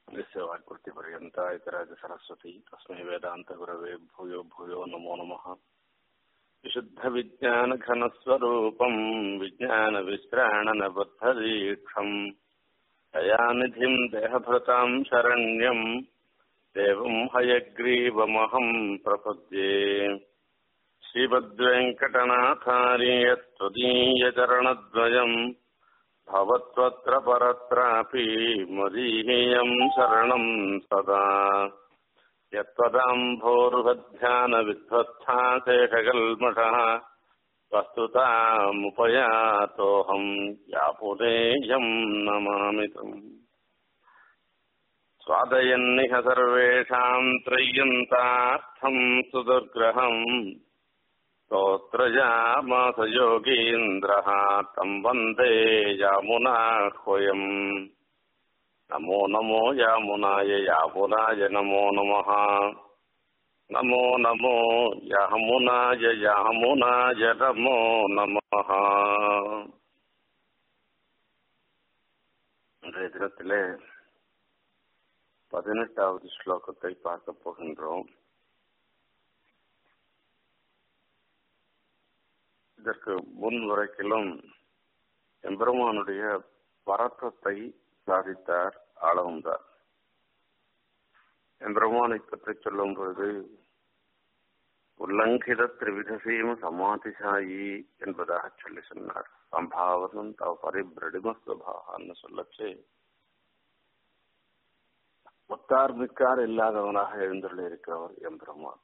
यस्य वाक्कृतिपर्यन्ता इतराज सरस्वती तस्मै वेदान्तगुरवे भूयो भूयो नमो नमः विशुद्धविज्ञानघनस्वरूपम् विज्ञानविश्राणनबद्धदीक्षम् दयानिधिम् देहभृताम् शरण्यम् देवम् हयग्रीवमहम् प्रपद्ये श्रीमद्वेङ्कटनाथार्य त्वदीयचरणद्वयम् भवत्वत्र परत्रापि मदीयम् शरणम् सदा यत्त्वदाम्भोरुहध्यानविध्वस्था शेषकल्मषः वस्तुतामुपयातोऽहम् यापुनेयम् नमामि तम् स्वादयन्निह सर्वेषाम् त्रय्यन्तार्थम् सुदुर्ग्रहम् स्तोत्रजामास योगीन्द्रः तम् वन्दे यामुनाह्वयम् नमो नमो यामुनाय यामुनाय नमो नमः नमो नमो यामुनाय यामुनाय नमो नमः இன்றைய தினத்திலே பதினெட்டாவது ஸ்லோகத்தை பார்க்க போகின்றோம் இதற்கு முன் வரைக்கிலும் எம்பெருமானுடைய பரத்தத்தை சாதித்தார் ஆளவந்தார் எம்பெருமானை பற்றி சொல்லும் பொழுது உல்லங்கித திரிவிதசீம சமாதிசாயி என்பதாக சொல்லி சொன்னார் சம்பாவனம் தவ பரிபிரடிமஸ்வபாகான்னு சொல்லச்சு ஒத்தார் மிக்கார் இல்லாதவனாக எழுந்துள்ள இருக்கிறவர் எம்பெருமான்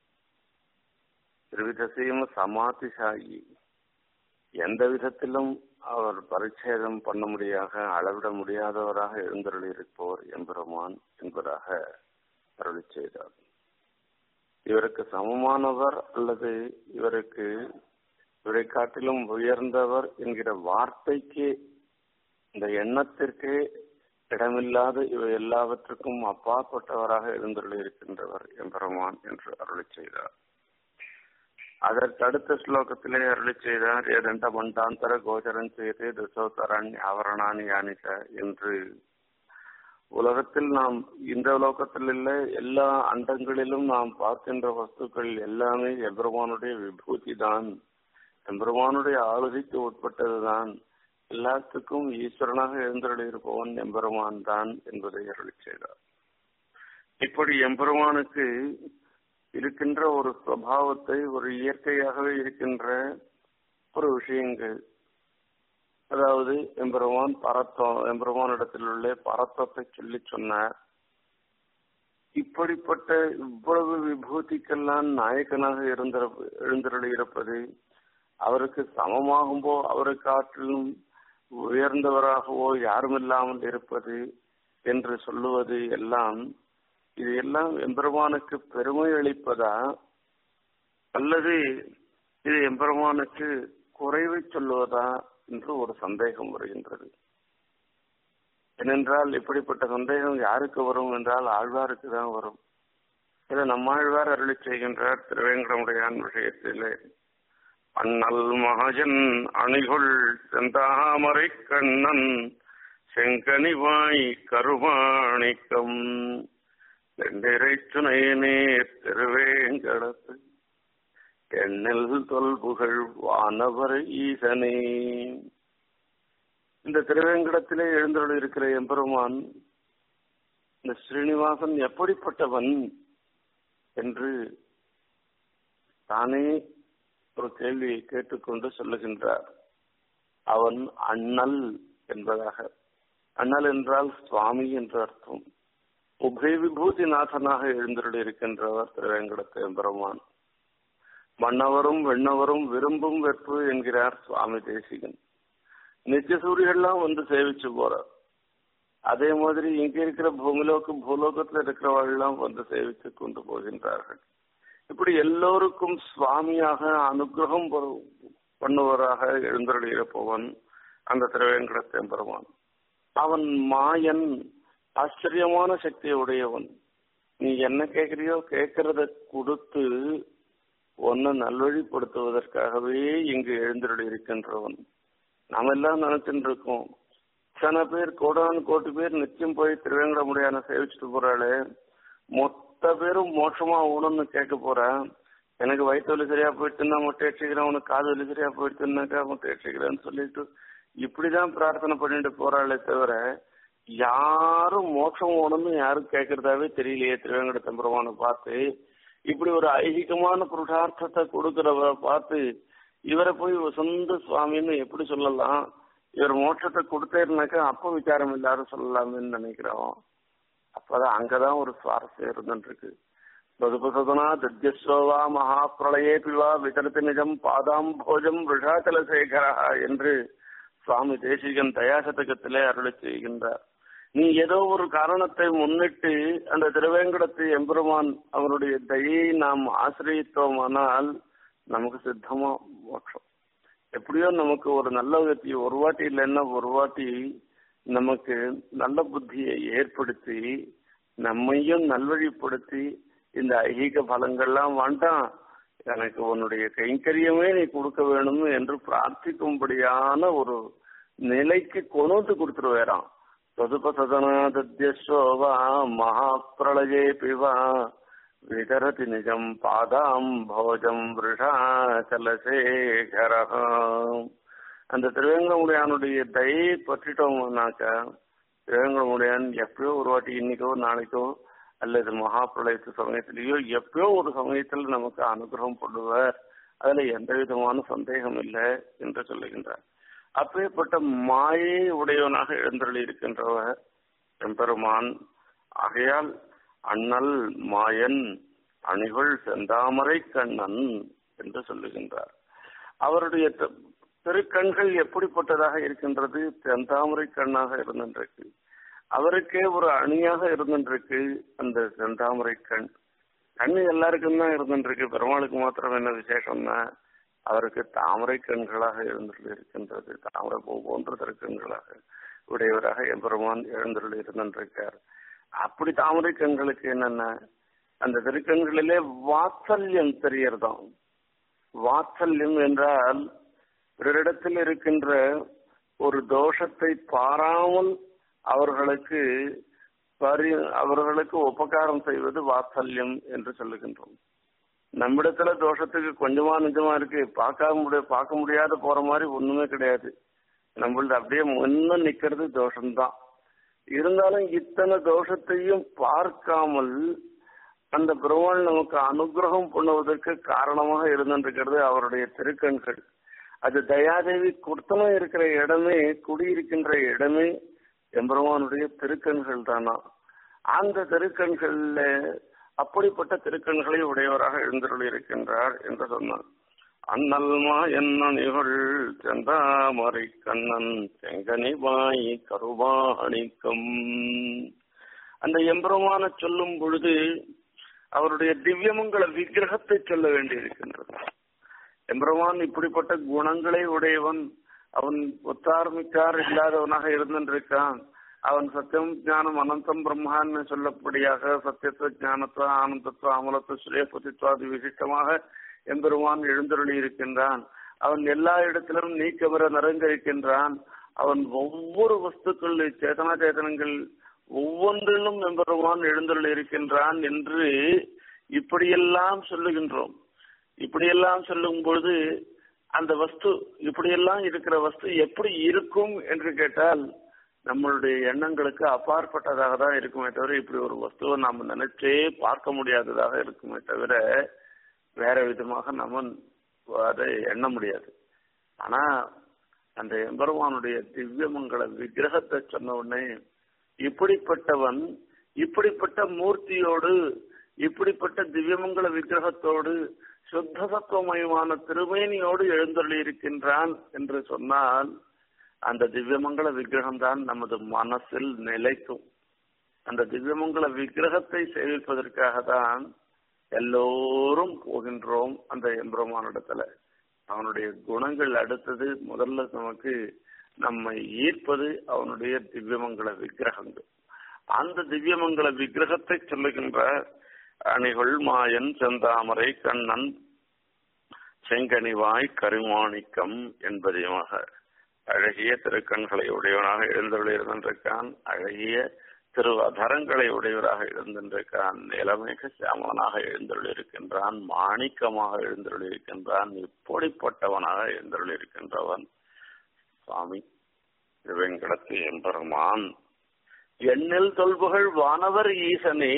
திருவிதசையும் சமாதிசாயி எந்த விதத்திலும் அவர் பரிச்சேதம் பண்ண முடியாத அளவிட முடியாதவராக எழுந்தருளி இருப்பவர் எம்பெருமான் என்பதாக அருளி செய்தார் இவருக்கு சமமானவர் அல்லது இவருக்கு இவரை காட்டிலும் உயர்ந்தவர் என்கிற வார்த்தைக்கு இந்த எண்ணத்திற்கு இடமில்லாத இவை எல்லாவற்றுக்கும் அப்பாற்பட்டவராக எழுந்துள்ள இருக்கின்றவர் எம்பெருமான் என்று அருளி செய்தார் அதற்கு அடுத்த ஸ்லோகத்திலே அருளி செய்தார் ஏதெண்ட மண்டாந்தர கோச்சரம் செய்து துசோத்தரண் ஆவரணானி யானிக என்று உலகத்தில் நாம் இந்த லோகத்தில் இல்ல எல்லா அண்டங்களிலும் நாம் பார்க்கின்ற வஸ்துக்கள் எல்லாமே எம்பெருமானுடைய விபூதி தான் எம்பெருமானுடைய ஆளுகைக்கு உட்பட்டதுதான் எல்லாத்துக்கும் ஈஸ்வரனாக எழுந்தருளி இருப்பவன் எம்பெருமான் தான் என்பதை அருளி செய்தார் இப்படி எம்பெருமானுக்கு இருக்கின்ற ஒரு சுவாவத்தை ஒரு இயற்கையாகவே இருக்கின்ற ஒரு விஷயங்கள் அதாவது எம்பெருமான் பரத்தம் எம்பெருமானிடத்தில் உள்ள பரத்தத்தை சொல்லி சொன்னார் இப்படிப்பட்ட இவ்வளவு விபூதிக்கெல்லாம் நாயக்கனாக இருந்த எழுந்தருளி இருப்பது அவருக்கு சமமாகும்போ அவருக்கு ஆற்றிலும் உயர்ந்தவராகவோ யாரும் இல்லாமல் இருப்பது என்று சொல்லுவது எல்லாம் இது எல்லாம் எம்பெருமானுக்கு பெருமை அளிப்பதா அல்லது இது எம்பெருமானுக்கு குறைவை சொல்லுவதா என்று ஒரு சந்தேகம் வருகின்றது ஏனென்றால் இப்படிப்பட்ட சந்தேகம் யாருக்கு வரும் என்றால் ஆழ்வாருக்கு தான் வரும் இதை நம்மாழ்வார் அருளி செய்கின்றார் திருவேங்கடமுடையான் விஷயத்திலே அண்ணல் மகஜன் அணிகுள் செந்தாமரை கண்ணன் செங்கனிவாய் கருமாணிக்கம் வெண்டிரை துணையனே திருவேங்கடத்து எண்ணில் தொல்புகழ் வானவர் ஈசனே இந்த திருவேங்கடத்திலே எழுந்தருள் இருக்கிற எம்பெருமான் இந்த ஸ்ரீனிவாசன் எப்படிப்பட்டவன் என்று தானே ஒரு கேள்வியை கேட்டுக்கொண்டு சொல்லுகின்றார் அவன் அண்ணல் என்பதாக அண்ணல் என்றால் சுவாமி என்று அர்த்தம் உபய விபூதிநாதனாக எழுந்தருள் இருக்கின்றவர் திருவேங்கடத்து எம்பெருமான் மன்னவரும் வெண்ணவரும் விரும்பும் வெற்பு என்கிறார் சுவாமி தேசிகன் நித்திய சூரியெல்லாம் வந்து சேவிச்சு போறார் அதே மாதிரி இங்க இருக்கிற பூமிலோக்கு பூலோகத்துல இருக்கிறவர்கள்லாம் வந்து சேவித்து கொண்டு போகின்றார்கள் இப்படி எல்லோருக்கும் சுவாமியாக அனுகிரகம் பண்ணுவராக எழுந்தருள் இருப்பவன் அந்த திருவேங்கடத்து எம்பெருமான் அவன் மாயன் ஆச்சரியமான சக்தியை உடையவன் நீ என்ன கேட்கிறியோ கேட்கறத கொடுத்து ஒன்னு நல்வழிப்படுத்துவதற்காகவே இங்கு எழுந்தருள் இருக்கின்றவன் நாம எல்லாம் நினைச்சுட்டு இருக்கோம் இத்தனை பேர் கோடான் கோடி பேர் நிச்சயம் போய் திருவேங்கடமுடியான சேவிச்சுட்டு போறாளு மொத்த பேரும் மோட்சமா ஊனம்னு கேட்க போறேன் எனக்கு வயிற்று வலி சரியா போயிட்டுன்னா மொட்டை அடிச்சுக்கிறேன் உனக்கு காது வலி சரியா போயிட்டுனாக்கா மொட்டை அடிச்சுக்கிறேன்னு சொல்லிட்டு இப்படிதான் பிரார்த்தனை பண்ணிட்டு போறாளே தவிர யாரும் மோட்சம் ஓணும்னு யாரும் கேட்கறதாவே தெரியலையே திருவேங்கட தம்பரமான பார்த்து இப்படி ஒரு ஐகிகமான புருஷார்த்தத்தை கொடுக்கிறவ பார்த்து இவரை போய் சொந்த சுவாமின்னு எப்படி சொல்லலாம் இவர் மோட்சத்தை கொடுத்தேருனாக்கா அப்ப விசாரம் எல்லாரும் சொல்லலாம்னு நினைக்கிறோம் அப்பதான் அங்கதான் ஒரு சுவாரஸ்யம் இருந்துட்டு இருக்கு சதுபசதனா தத்யஸ்ரோவா மகாபிரளயே பிவா விதரத்து நிஜம் பாதாம் போஜம் ரிஷாச்சல சேகரா என்று சுவாமி தேசிகன் தயாசதகத்திலே அருளி செய்கின்றார் நீ ஏதோ ஒரு காரணத்தை முன்னிட்டு அந்த திருவேங்கடத்து எம்பெருமான் அவருடைய தயை நாம் ஆசிரியத்தோமானால் நமக்கு சித்தமா மோட்சம் எப்படியோ நமக்கு ஒரு நல்ல கத்தி ஒரு வாட்டி இல்லைன்னா ஒரு வாட்டி நமக்கு நல்ல புத்தியை ஏற்படுத்தி நம்மையும் நல்வழிப்படுத்தி இந்த ஐகிக பலங்கள்லாம் வேண்டாம் எனக்கு உன்னுடைய கைங்கரியமே நீ கொடுக்க வேணும் என்று பிரார்த்திக்கும்படியான ஒரு நிலைக்கு கொண்டு கொடுத்துருவேறான் ததுபசதனாதத்யஸ்ரோவா மகாப்பிரளயே பிவா விதரதி நிஜம் பாதாம் போஜம் விருஷாச்சலசேகர அந்த திருவேங்கடமுடியானுடைய தயை பற்றிட்டோம்னாக்கா திருவேங்கடமுடியான் எப்பயோ ஒரு வாட்டி இன்னைக்கோ நாளைக்கோ அல்லது மகாபிரளயத்து சமயத்திலேயோ எப்பயோ ஒரு சமயத்தில் நமக்கு அனுகிரகம் பண்ணுவார் அதுல எந்த விதமான சந்தேகம் இல்லை என்று சொல்லுகின்றார் அப்பேற்பட்ட மாயை உடையவனாக எழுந்தருளி இருக்கின்றவர் எம்பெருமான் ஆகையால் அண்ணல் மாயன் அணிகள் செந்தாமரை கண்ணன் என்று சொல்லுகின்றார் அவருடைய திருக்கண்கள் எப்படிப்பட்டதாக இருக்கின்றது செந்தாமரை கண்ணாக இருந்திருக்கு அவருக்கே ஒரு அணியாக இருந்துருக்கு அந்த செந்தாமரை கண் கண்ணு எல்லாருக்கும் தான் இருந்துருக்கு பெருமாளுக்கு மாத்திரம் என்ன விசேஷம்னா அவருக்கு தாமரை கண்களாக இருந்துள்ள இருக்கின்றது தாமரை பூ போன்ற திருக்கண்களாக உடையவராக எம்பெருமான் எழுந்துள்ள இருந்திருக்கார் அப்படி தாமரை கண்களுக்கு என்னென்ன அந்த திருக்கண்களிலே வாத்சல்யம் தெரியறதாம் வாத்சல்யம் என்றால் பிறரிடத்தில் இருக்கின்ற ஒரு தோஷத்தை பாராமல் அவர்களுக்கு பரி அவர்களுக்கு உபகாரம் செய்வது வாத்சல்யம் என்று சொல்லுகின்றோம் நம்மிடத்துல தோஷத்துக்கு கொஞ்சமா நிஜமா இருக்கு பார்க்க முடிய பார்க்க முடியாத போற மாதிரி ஒண்ணுமே கிடையாது நம்மளது அப்படியே முன்ன நிக்கிறது தோஷம்தான் இருந்தாலும் இத்தனை தோஷத்தையும் பார்க்காமல் அந்த பெருமாள் நமக்கு அனுகிரகம் பண்ணுவதற்கு காரணமாக இருந்திருக்கிறது அவருடைய திருக்கண்கள் அது தயாதேவி குர்த்தனம் இருக்கிற இடமே குடியிருக்கின்ற இடமே எம்பெருமானுடைய திருக்கண்கள் தானா அந்த திருக்கண்கள்ல அப்படிப்பட்ட திருக்கண்களை உடையவராக எழுந்தருள் இருக்கின்றார் என்று சொன்னார் அண்ணல்மா என்ன நிகழ் செந்தாமரை கண்ணன் செங்கனிவாய் கருவாணிக்கம் அந்த எம்பெருமான சொல்லும் பொழுது அவருடைய திவ்யமங்கள விக்கிரகத்தை சொல்ல வேண்டி இருக்கின்றது எம்பெருமான் இப்படிப்பட்ட குணங்களை உடையவன் அவன் ஒத்தார்மிக்கார் இல்லாதவனாக இருந்திருக்கான் அவன் சத்தியம் ஞானம் அனந்தம் பிரம்மான்னு சொல்லப்படியாக சத்தியத்துவ ஞானத்துவ ஆனந்தத்துவ அமலத்துவ சுரேபதித்வாதி விசிஷ்டமாக எம்பெருமான் எழுந்தருளி இருக்கின்றான் அவன் எல்லா இடத்திலும் நீக்கமர நிறைந்திருக்கின்றான் அவன் ஒவ்வொரு வஸ்துக்கள் சேதனா சேதனங்கள் ஒவ்வொன்றிலும் எம்பெருமான் எழுந்தருளி இருக்கின்றான் என்று இப்படியெல்லாம் சொல்லுகின்றோம் இப்படியெல்லாம் சொல்லும் பொழுது அந்த வஸ்து இப்படியெல்லாம் இருக்கிற வஸ்து எப்படி இருக்கும் என்று கேட்டால் நம்மளுடைய எண்ணங்களுக்கு அப்பாற்பட்டதாக தான் இருக்குமே தவிர இப்படி ஒரு வஸ்துவை நாம் நினைச்சே பார்க்க முடியாததாக இருக்குமே தவிர வேற விதமாக நம்ம அதை எண்ண முடியாது ஆனா அந்த எம்பெருமானுடைய திவ்யமங்கள விக்கிரகத்தை சொன்ன உடனே இப்படிப்பட்டவன் இப்படிப்பட்ட மூர்த்தியோடு இப்படிப்பட்ட திவ்யமங்கள விக்கிரகத்தோடு சுத்த சத்துவமயமான திருமேனியோடு எழுந்தள்ளி இருக்கின்றான் என்று சொன்னால் அந்த திவ்யமங்கள விக்கிரகம் தான் நமது மனசில் நிலைக்கும் அந்த திவ்யமங்கள விக்கிரகத்தை சேவிப்பதற்காக தான் எல்லோரும் போகின்றோம் அந்த எம்பெருமானிடத்துல அவனுடைய குணங்கள் அடுத்தது முதல்ல நமக்கு நம்மை ஈர்ப்பது அவனுடைய திவ்யமங்கள விக்கிரகங்கள் அந்த திவ்யமங்கள விக்கிரகத்தை சொல்லுகின்ற அணிகள் மாயன் செந்தாமரை கண்ணன் செங்கனிவாய் கருமாணிக்கம் என்பதையுமாக அழகிய திருக்கண்களை உடையவனாக எழுந்தருளி இருந்திருக்கான் அழகிய திருவதரங்களை உடையவராக எழுந்திருக்கிறான் நிலமேக சியாமனாக எழுந்தருளி இருக்கின்றான் மாணிக்கமாக எழுந்தருளி இருக்கின்றான் இப்படிப்பட்டவனாக எழுந்தருளி இருக்கின்றவன் சுவாமி திருவெங்கடத்து எம்பெருமான் எண்ணில் தொல்புகழ் வானவர் ஈசனே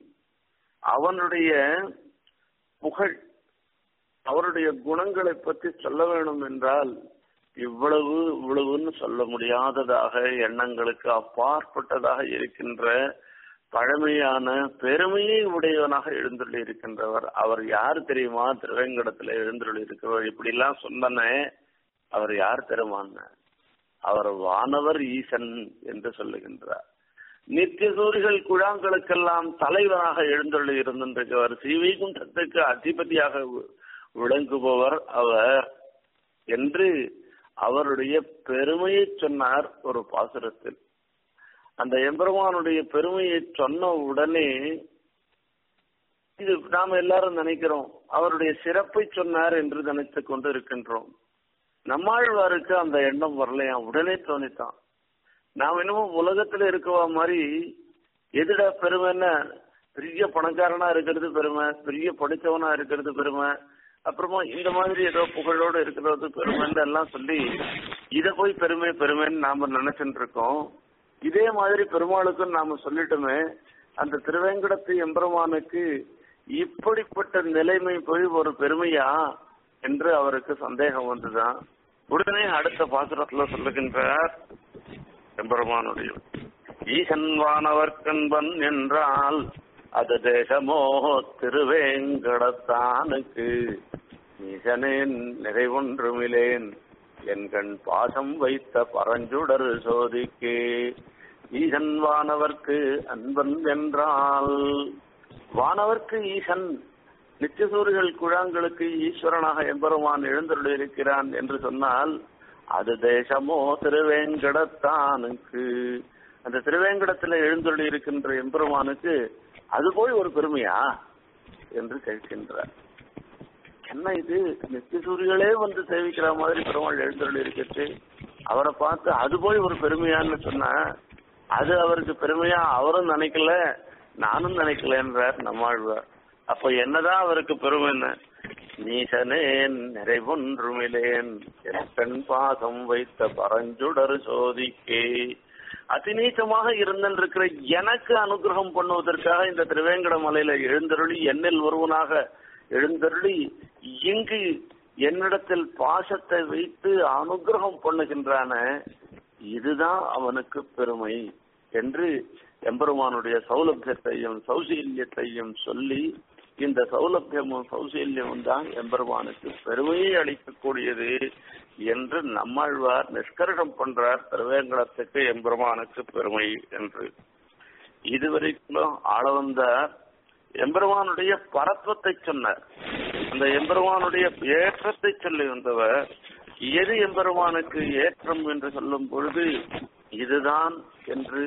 அவனுடைய புகழ் அவருடைய குணங்களை பற்றி சொல்ல வேண்டும் என்றால் இவ்வளவு இவ்வளவுன்னு சொல்ல முடியாததாக எண்ணங்களுக்கு அப்பாற்பட்டதாக இருக்கின்ற பழமையான பெருமையை உடையவனாக எழுந்துள்ளி இருக்கின்றவர் அவர் யார் தெரியுமா திருவேங்கடத்துல எழுந்துள்ளி இருக்கிறவர் இப்படி எல்லாம் சொன்னனே அவர் யார் தெரியுமான்னு அவர் வானவர் ஈசன் என்று சொல்லுகின்றார் நித்திய சூரிகள் குழாங்களுக்கெல்லாம் தலைவராக எழுந்துள்ளி இருந்திருக்கிறவர் ஸ்ரீவைகுண்டத்துக்கு அதிபதியாக விளங்குபவர் அவர் என்று அவருடைய பெருமையை சொன்னார் ஒரு பாசுரத்தில் அந்த எம்பெருமானுடைய பெருமையை சொன்ன உடனே இது நாம எல்லாரும் நினைக்கிறோம் அவருடைய சிறப்பை சொன்னார் என்று நினைத்துக் கொண்டு இருக்கின்றோம் நம்மாழ்வாருக்கு அந்த எண்ணம் வரலையாம் உடனே தோணித்தான் நாம் என்னமோ உலகத்துல இருக்கவா மாதிரி எதுடா பெருமைன்னா பெரிய பணக்காரனா இருக்கிறது பெருமை பெரிய படித்தவனா இருக்கிறது பெருமை அப்புறமா இந்த மாதிரி ஏதோ புகழோடு இருக்கிறது பெருமைன்னு எல்லாம் சொல்லி இத போய் பெருமை பெருமைன்னு நாம நினைச்சுட்டு இருக்கோம் இதே மாதிரி பெருமாளுக்கும் நாம சொல்லிட்டோமே அந்த திருவேங்கடத்து எம்பெருமானுக்கு இப்படிப்பட்ட நிலைமை போய் ஒரு பெருமையா என்று அவருக்கு சந்தேகம் வந்துதான் உடனே அடுத்த பாசுரத்துல சொல்லுகின்றார் எம்பெருமானுடைய ஈசன் வானவர்கன்பன் என்றால் அது தேசமோ திருவேங்கடத்தானுக்கு ஈசனேன் நிறைவொன்றுமிலேன் என் கண் பாசம் வைத்த பரஞ்சுடர் சோதிக்கே ஈசன் வானவர்க்கு அன்பன் என்றால் வானவர்க்கு ஈசன் நித்தியசூரிகள் குழாங்களுக்கு ஈஸ்வரனாக எம்பெருமான் எழுந்தருளிருக்கிறான் என்று சொன்னால் அது தேசமோ திருவேங்கடத்தானுக்கு அந்த திருவேங்கடத்துல எழுந்தருளி இருக்கின்ற எம்பெருமானுக்கு அது போய் ஒரு பெருமையா என்று கேட்கின்றார் என்ன இது நித்தியசூரிகளே வந்து சேவிக்கிற மாதிரி பெருமாள் எழுந்தருளி இருக்கிறது அவரை பார்த்து அது போய் ஒரு பெருமையான்னு சொன்னா அது அவருக்கு பெருமையா அவரும் நினைக்கல நானும் நினைக்கலன்றார் நம்மாழ்வார் அப்ப என்னதான் அவருக்கு பெருமைன்னு நீசனேன் நிறைவொன்றுமிலேன் என் பாசம் வைத்த பரஞ்சுடர் சோதிக்கே அதிநீச்சமாக இருந்திருக்கிற எனக்கு அனுகிரகம் பண்ணுவதற்காக இந்த திருவேங்கட மலையில எழுந்தருளி என்னில் ஒருவனாக எழுந்தருளி இங்கு என்னிடத்தில் பாசத்தை வைத்து அனுகிரகம் பண்ணுகின்றான இதுதான் அவனுக்கு பெருமை என்று எம்பெருமானுடைய சௌலபியத்தையும் சௌசீல்யத்தையும் சொல்லி இந்த சௌலபியமும் சௌசீல்யமும் தான் எம்பெருமானுக்கு பெருமையை அளிக்கக்கூடியது என்று நம்மாழ்வார் நிஷ்கர்ஷம் பண்றார் திருவேங்கடத்துக்கு எம்பெருமானுக்கு பெருமை என்று இதுவரைக்கும் ஆள வந்தார் எம்பெருமானுடைய பரத்வத்தை சொன்னார் அந்த எம்பெருமானுடைய ஏற்றத்தை சொல்லி வந்தவர் எது எம்பெருமானுக்கு ஏற்றம் என்று சொல்லும் பொழுது இதுதான் என்று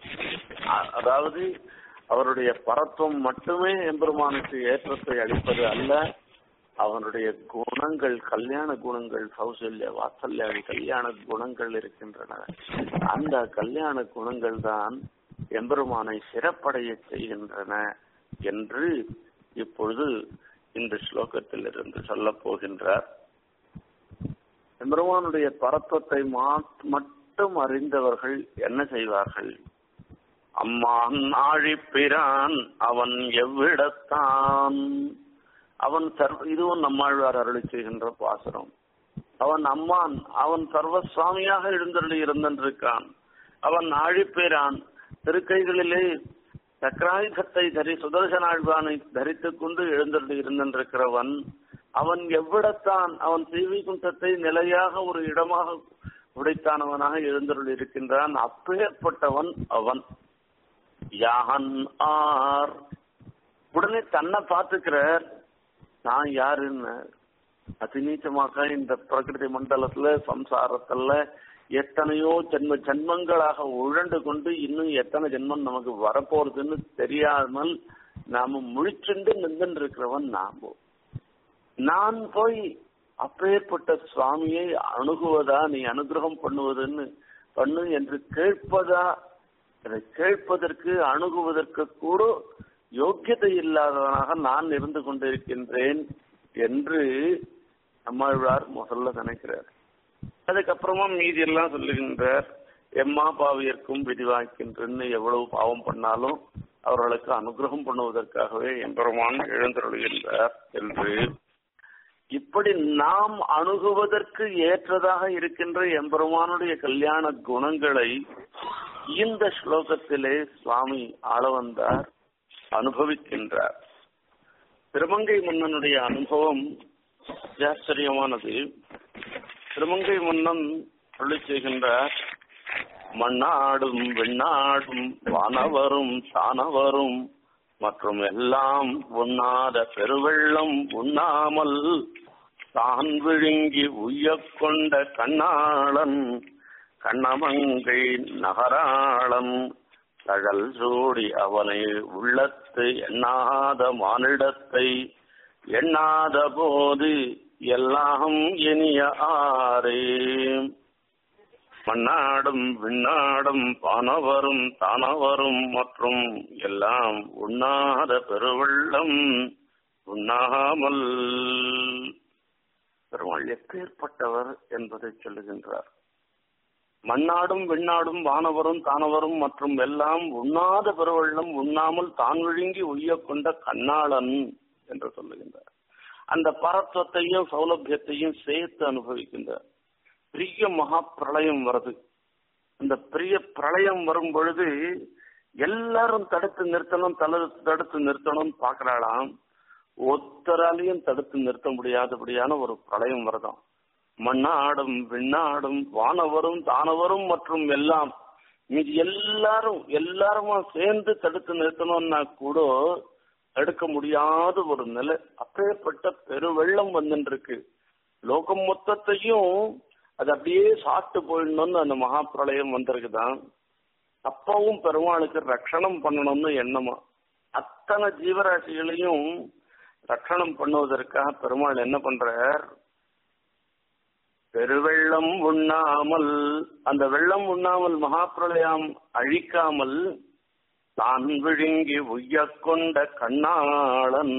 அதாவது அவருடைய பரத்துவம் மட்டுமே எம்பெருமானுக்கு ஏற்றத்தை அளிப்பது அல்ல அவனுடைய குணங்கள் கல்யாண குணங்கள் கௌசல்ய வாத்சல்யாதி கல்யாண குணங்கள் இருக்கின்றன அந்த கல்யாண குணங்கள் தான் எம்பெருமானை சிறப்படைய செய்கின்றன என்று இப்பொழுது இந்த ஸ்லோகத்தில் இருந்து சொல்ல போகின்றார் எம்பெருமானுடைய பரத்துவத்தை மட்டும் அறிந்தவர்கள் என்ன செய்வார்கள் அம்மான் ஆழிப்பிரான் அவன் எவ்விடத்தான் அவன் சர்வ இதுவும் நம்மாழ்வார் அருளி செய்கின்ற பாசுரம் அவன் அம்மான் அவன் சர்வசுவாமியாக எழுந்தருளி இருந்திருக்கான் அவன் ஆழிப்பேரான் திருக்கைகளிலே சக்கராயுதத்தை தரி சுதர்சனாழ்வானை தரித்துக் கொண்டு எழுந்தருளி இருந்திருக்கிறவன் அவன் எவ்விடத்தான் அவன் ஸ்ரீவைகுண்டத்தை நிலையாக ஒரு இடமாக உடைத்தானவனாக எழுந்தருள் இருக்கின்றான் அப்பேற்பட்டவன் அவன் யான் ஆர் உடனே தன்னை பார்த்துக்கிறார் நான் யாருன்னு அதிநீச்சமாக இந்த பிரகிருதி மண்டலத்துல சம்சாரத்துல எத்தனையோ ஜென்ம ஜென்மங்களாக உழண்டு கொண்டு இன்னும் எத்தனை ஜென்மம் நமக்கு வரப்போறதுன்னு தெரியாமல் நாம முழிச்சுண்டு நின்று இருக்கிறவன் நாம நான் போய் அப்பேற்பட்ட சுவாமியை அணுகுவதா நீ அனுகிரகம் பண்ணுவதுன்னு பண்ணு என்று கேட்பதா அதை கேட்பதற்கு அணுகுவதற்கு கூட யோக்கியதை இல்லாதவனாக நான் இருந்து கொண்டிருக்கின்றேன் என்று நம்மாழ்வார் முதல்ல நினைக்கிறார் அதுக்கப்புறமா மீதி எல்லாம் சொல்லுகின்றார் எம்மா பாவியர்க்கும் விரிவாக்கின்றன்னு எவ்வளவு பாவம் பண்ணாலும் அவர்களுக்கு அனுகிரகம் பண்ணுவதற்காகவே எம்பெருமான் எழுந்தருளுகின்றார் என்று இப்படி நாம் அணுகுவதற்கு ஏற்றதாக இருக்கின்ற எம்பெருமானுடைய கல்யாண குணங்களை இந்த ஸ்லோகத்திலே சுவாமி ஆள வந்தார் அனுபவிக்கின்றார் திருமங்கை மன்னனுடைய அனுபவம் ஆச்சரியமானது திருமங்கை மன்னன் சொல்லி செய்கின்றார் மண்ணாடும் விண்ணாடும் வானவரும் சானவரும் மற்றும் எல்லாம் உண்ணாத பெருவெள்ளம் உண்ணாமல் தான் விழுங்கி உய்யக் கொண்ட கண்ணாளன் கண்ணமங்கை நகராளன் தழல் சூடி அவனை உள்ளத்து எண்ணாத மானிடத்தை எண்ணாத போது எல்லாம் இனிய ஆரே மண்ணாடும் விண்ணாடும் பானவரும் தானவரும் மற்றும் எல்லாம் உண்ணாத பெருவெள்ளம் உண்ணாமல் பெருமாள் எப்பேற்பட்டவர் என்பதை சொல்லுகின்றார் மண்ணாடும் விண்ணாடும் வானவரும் தானவரும் மற்றும் எல்லாம் உண்ணாத பெருவெள்ளம் உண்ணாமல் தான் விழுங்கி உய்யக் கொண்ட கண்ணாளன் என்று சொல்லுகின்றார் அந்த பரத்துவத்தையும் சௌலபியத்தையும் சேர்த்து அனுபவிக்கின்றார் பெரிய மகா பிரளயம் வருது அந்த பெரிய பிரளயம் வரும் பொழுது எல்லாரும் தடுத்து நிறுத்தணும் தல தடுத்து நிறுத்தணும்னு பாக்குறாளாம் ஒத்தராலையும் தடுத்து நிறுத்த முடியாதபடியான ஒரு பிரளயம் வருதாம் மண்ணாடும் விண்ணாடும் வானவரும் தானவரும் மற்றும் எல்லாம் மீதி எல்லாரும் எல்லாருமா சேர்ந்து தடுத்து நிறுத்தணும்னா கூட தடுக்க முடியாத ஒரு நிலை அப்பேற்பட்ட பெருவெள்ளம் வந்துட்டு இருக்கு லோகம் மொத்தத்தையும் அது அப்படியே சாப்பிட்டு போயிடணும்னு அந்த மகா பிரளயம் வந்திருக்குதான் அப்பவும் பெருமாளுக்கு ரட்சணம் பண்ணணும்னு எண்ணமா அத்தனை ஜீவராசிகளையும் ரட்சணம் பண்ணுவதற்காக பெருமாள் என்ன பண்றார் பெருவெள்ளம் உண்ணாமல் அந்த வெள்ளம் உண்ணாமல் மகாபிரளயம் அழிக்காமல் தான் விழுங்கி உய்யக் கொண்ட கண்ணாளன்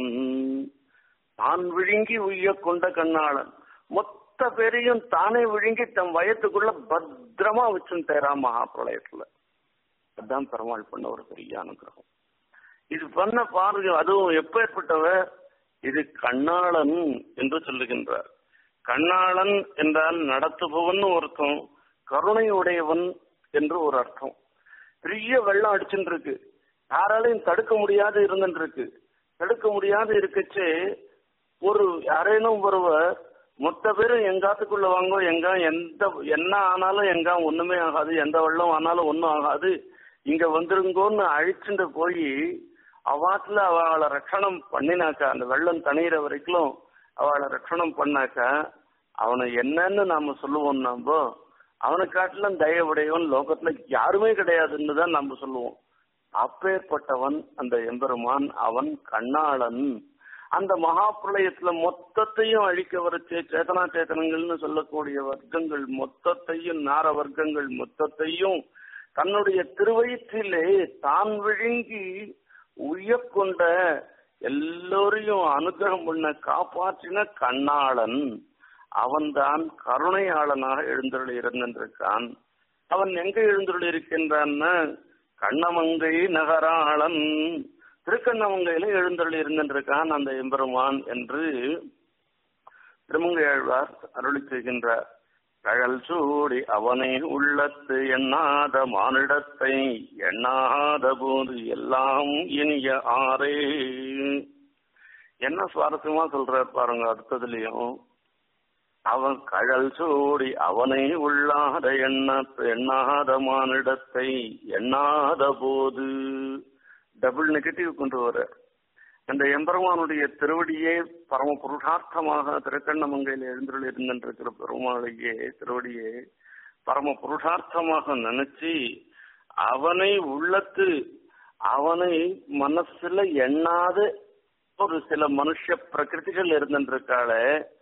தான் விழுங்கி உய்யக் கொண்ட கண்ணாளன் மொத்த பேரையும் தானே விழுங்கி தம் வயத்துக்குள்ள பத்திரமா வச்சுட்டாரா மகாபிரளயத்துல அதுதான் பெருமாள் பண்ண ஒரு பெரிய அனுகிரகம் இது பண்ண பாருங்க அதுவும் எப்பேற்பட்டவர் இது கண்ணாளன் என்று சொல்லுகின்றார் கண்ணாளன் என்றால் நடத்துபவன் ஒருத்தம் கருணை உடையவன் என்று ஒரு அர்த்தம் பெரிய வெள்ளம் அடிச்சுட்டு இருக்கு யாராலையும் தடுக்க முடியாது இருந்துட்டு இருக்கு தடுக்க முடியாது இருக்கச்சே ஒரு யாரேனும் ஒருவர் மொத்த பேரும் எங்காத்துக்குள்ள வாங்க எங்க எந்த என்ன ஆனாலும் எங்க ஒண்ணுமே ஆகாது எந்த வெள்ளம் ஆனாலும் ஒண்ணும் ஆகாது இங்க வந்துருங்கோன்னு அழிச்சுட்டு போய் அவாத்துல அவளை ரட்சணம் பண்ணினாக்கா அந்த வெள்ளம் தணிகிற வரைக்கும் அவளை ரட்சணம் பண்ணாக்கா அவனை என்னன்னு நாம சொல்லுவோம் நாம அவனை காட்டிலும் தயவுடையவன் லோகத்துல யாருமே கிடையாதுன்னு தான் நம்ம சொல்லுவோம் அப்பேற்பட்டவன் அந்த எம்பெருமான் அவன் கண்ணாளன் அந்த மகா பிரளயத்துல மொத்தத்தையும் அழிக்க வரைச்சே சேதனா சேத்தனங்கள்னு சொல்லக்கூடிய வர்க்கங்கள் மொத்தத்தையும் நார வர்க்கங்கள் மொத்தத்தையும் தன்னுடைய திருவயிற்றிலே தான் விழுங்கி உயக்கொண்ட எல்லோரையும் அனுகிரகம் பண்ண காப்பாற்றின கண்ணாளன் அவன்தான் கருணையாளனாக எழுந்தருள் இருந்திருக்கான் அவன் எங்க எழுந்தருள் இருக்கின்றான்னு கண்ணமங்கை நகராளன் திருக்கண்ணமங்கையில எழுந்தருள் இருந்திருக்கான் அந்த எம்பெருமான் என்று திருமங்கையாழ்வார் அருளி செய்கின்றார் கழல் சூடி அவனை உள்ளத்து எண்ணாத மானிடத்தை எண்ணாத போது எல்லாம் இனிய ஆரே என்ன சுவாரஸ்யமா சொல்றார் பாருங்க அடுத்ததுலயும் அவன் கழல் சூடி அவனை உள்ளாத எண்ண எண்ணாத மானிடத்தை எண்ணாத போது டபுள் நெகட்டிவ் கொண்டு வர அந்த எம்பெருமானுடைய திருவடியே பரம புருஷார்த்தமாக திருக்கண்ணமங்கையில் எழுந்துள்ள இருந்திருக்கிற பெருமாளையே திருவடியே பரம புருஷார்த்தமாக நினைச்சு அவனை உள்ளத்து அவனை மனசுல எண்ணாத ஒரு சில மனுஷ பிரகிருதிகள் இருந்திருக்காளே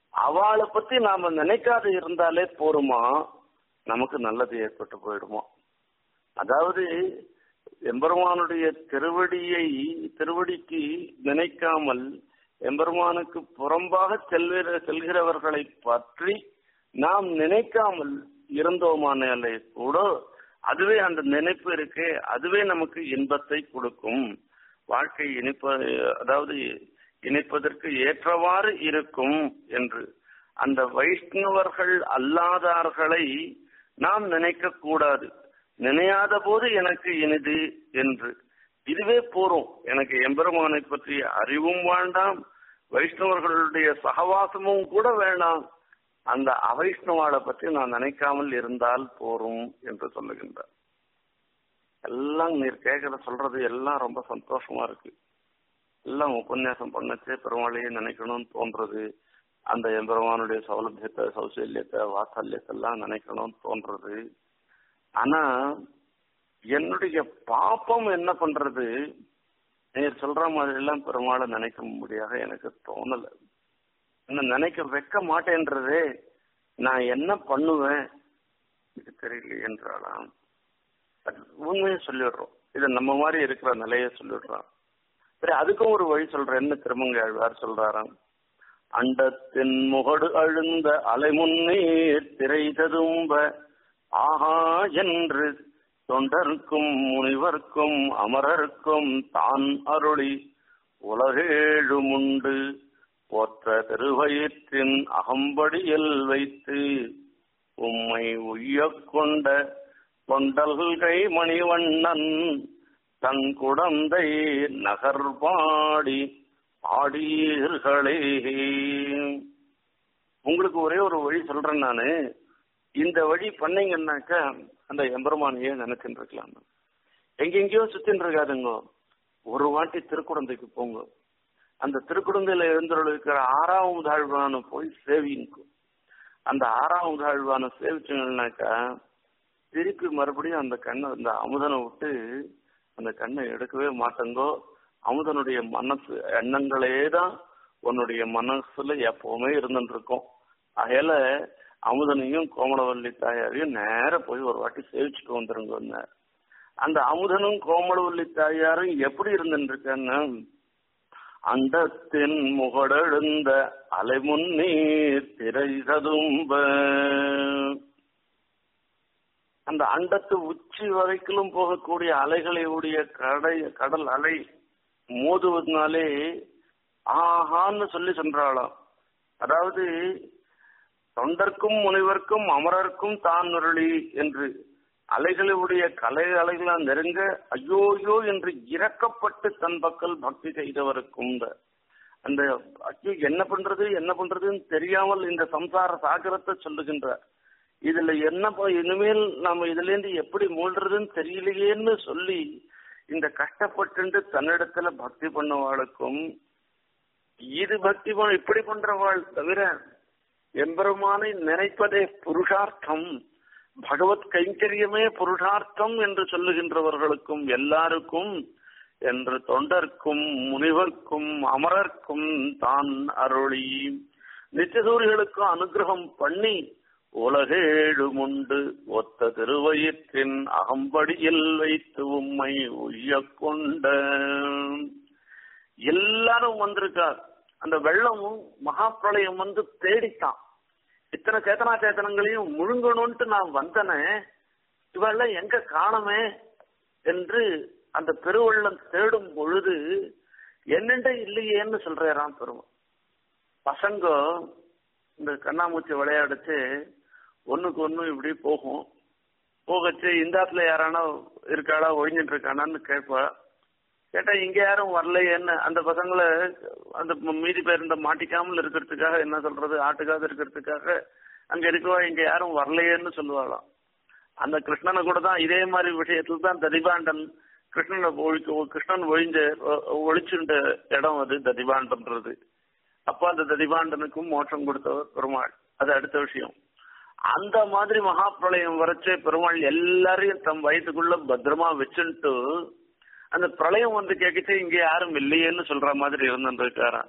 அவளை பத்தி நாம நினைக்காது இருந்தாலே போருமா நமக்கு நல்லது ஏற்பட்டு போயிடுமா அதாவது எம்பெருமானுடைய திருவடியை திருவடிக்கு நினைக்காமல் எம்பெருமானுக்கு புறம்பாக செல்கிற செல்கிறவர்களை பற்றி நாம் நினைக்காமல் இருந்தோமானாலே கூட அதுவே அந்த நினைப்பு இருக்கே அதுவே நமக்கு இன்பத்தை கொடுக்கும் வாழ்க்கை இனிப்ப அதாவது இணைப்பதற்கு ஏற்றவாறு இருக்கும் என்று அந்த வைஷ்ணவர்கள் அல்லாதார்களை நாம் நினைக்க கூடாது நினையாத போது எனக்கு இனிது என்று இதுவே போறோம் எனக்கு எம்பெருமானை பற்றிய அறிவும் வேண்டாம் வைஷ்ணவர்களுடைய சகவாசமும் கூட வேண்டாம் அந்த அவைஷ்ணவாளை பற்றி நான் நினைக்காமல் இருந்தால் போரும் என்று சொல்லுகின்றார் எல்லாம் நீர் கேட்கற சொல்றது எல்லாம் ரொம்ப சந்தோஷமா இருக்கு எல்லாம் உபன்யாசம் பண்ணச்சே பெருமாளையே நினைக்கணும்னு தோன்றது அந்த எம்பெருமானுடைய சௌலபியத்தை சௌசல்யத்தை வாத்சல்யத்தை எல்லாம் நினைக்கணும்னு தோன்றது ஆனா என்னுடைய பாப்பம் என்ன பண்றது நீர் சொல்ற மாதிரி எல்லாம் பெருமாளை நினைக்க முடியாக எனக்கு தோணல என்ன நினைக்க வைக்க மாட்டேன்றதே நான் என்ன பண்ணுவேன் இது தெரியல என்றாலாம் உண்மையை சொல்லிடுறோம் இது நம்ம மாதிரி இருக்கிற நிலைய சொல்லிடுறான் சரி அதுக்கும் ஒரு வழி சொல்றேன் என்ன திருமங்க ஆழ்வார் சொல்றாராம் அண்டத்தின் முகடு அழுந்த அலைமுன்னீர் திரை ததும்ப ஆஹா என்று தொண்டர்க்கும் முனிவர்க்கும் அமரர்க்கும் தான் அருளி உலகேழுமுண்டு போற்ற திருவயிற்றின் அகம்படியில் வைத்து உம்மை உய்யக் கொண்ட கொண்டல்கை மணிவண்ணன் தன் குடந்தை நகர்பாடி ஆடீர்களே உங்களுக்கு ஒரே ஒரு வழி சொல்றேன் நானு இந்த வழி பண்ணீங்கன்னாக்கா அந்த எம்பெருமானையே நினைச்சுட்டு இருக்கலாம் எங்கெங்கயோ சுத்தின்னு இருக்காதுங்க ஒரு வாட்டி திருக்குழந்தைக்கு போங்க அந்த திருக்குழந்தையில எழுந்திருக்கிற ஆறாவது தாழ்வான போய் சேவிங்க அந்த ஆறாவது தாழ்வான சேவிச்சீங்கன்னாக்கா திருப்பி மறுபடியும் அந்த கண்ணை அந்த அமுதனை விட்டு அந்த கண்ணை எடுக்கவே மாட்டேங்கோ அமுதனுடைய மனசு எண்ணங்களே தான் உன்னுடைய மனசுல எப்பவுமே இருந்துட்டு இருக்கும் அகையில அமுதனையும் கோமலவல்லி தாயாரையும் நேர போய் ஒரு வாட்டி சேவிச்சுட்டு வந்துருங்க அந்த அமுதனும் கோமலவல்லி தாயாரும் எப்படி இருந்துட்டு இருக்கான்னு அண்டத்தின் முகடெழுந்த அலைமுன்னீர் திரை சதும்ப அந்த அண்டத்து உச்சி வரைக்கும் போகக்கூடிய அலைகளை உடைய கடை கடல் அலை மோதுவதனாலே ஆஹான்னு சொல்லி சென்றாளாம் அதாவது தொண்டர்க்கும் முனிவர்க்கும் அமரர்க்கும் தான் அருளி என்று அலைகளுடைய கலை அலைகளா நெருங்க ஐயோயோ என்று இறக்கப்பட்டு தன் பக்கல் பக்தி செய்தவருக்கும் அந்த ஐயோ என்ன பண்றது என்ன பண்றதுன்னு தெரியாமல் இந்த சம்சார சாகரத்தை சொல்லுகின்றார் இதுல என்ன இனிமேல் நாம இதுல இருந்து எப்படி மூழ்றதுன்னு தெரியலையேன்னு சொல்லி இந்த கஷ்டப்பட்டு தன்னிடத்துல பக்தி பண்ணவாளுக்கும் இது பக்தி இப்படி பண்றவாள் தவிர எம்பெருமானை நினைப்பதே புருஷார்த்தம் பகவத் கைங்கரியமே புருஷார்த்தம் என்று சொல்லுகின்றவர்களுக்கும் எல்லாருக்கும் என்று தொண்டர்க்கும் முனிவர்க்கும் அமரர்க்கும் தான் அருளி நித்தியசூரிகளுக்கும் அனுகிரகம் பண்ணி உலகேழுமுண்டு ஒத்த திருவயிற்றின் அகம்படியில் வைத்து உம்மை உய்ய கொண்ட எல்லாரும் வந்திருக்கார் அந்த வெள்ளமும் மகாப்பிரளயம் வந்து தேடித்தான் இத்தனை சேத்தனா சேத்தனங்களையும் முழுங்கணும்ட்டு நான் வந்தனே இவெல்லாம் எங்க காணமே என்று அந்த பெருவெள்ளம் தேடும் பொழுது என்னென்ன இல்லையேன்னு சொல்றாராம் பெருமாள் பசங்க இந்த கண்ணாமூச்சி விளையாடுச்சு ஒண்ணுக்கு ஒண்ணு இப்படி போகும் போகச்சு இந்தாத்துல யாரானா இருக்காளா ஒழிஞ்சிட்டு இருக்கானான்னு கேட்பா கேட்டா இங்க யாரும் வரலையேன்னு அந்த பசங்களை அந்த மீதி பேர் இந்த மாட்டிக்காமல் இருக்கிறதுக்காக என்ன சொல்றது ஆட்டுக்காக இருக்கிறதுக்காக அங்க இருக்கவா இங்க யாரும் வரலையேன்னு சொல்லுவாளாம் அந்த கிருஷ்ணனை கூட தான் இதே மாதிரி விஷயத்துல தான் ததிபாண்டன் கிருஷ்ணனை ஒழிக்க கிருஷ்ணன் ஒழிஞ்ச ஒழிச்சுட்ட இடம் அது ததிபாண்டன்றது அப்ப அந்த ததிபாண்டனுக்கும் மோட்சம் கொடுத்தவர் பெருமாள் அது அடுத்த விஷயம் அந்த மாதிரி மகாபிரளயம் வரைச்சே பெருமாள் எல்லாரையும் தம் வயசுக்குள்ள பத்திரமா வச்சுட்டு அந்த பிரளயம் வந்து கேட்கச்சு இங்க யாரும் இல்லையேன்னு சொல்ற மாதிரி இருந்துருக்காராம்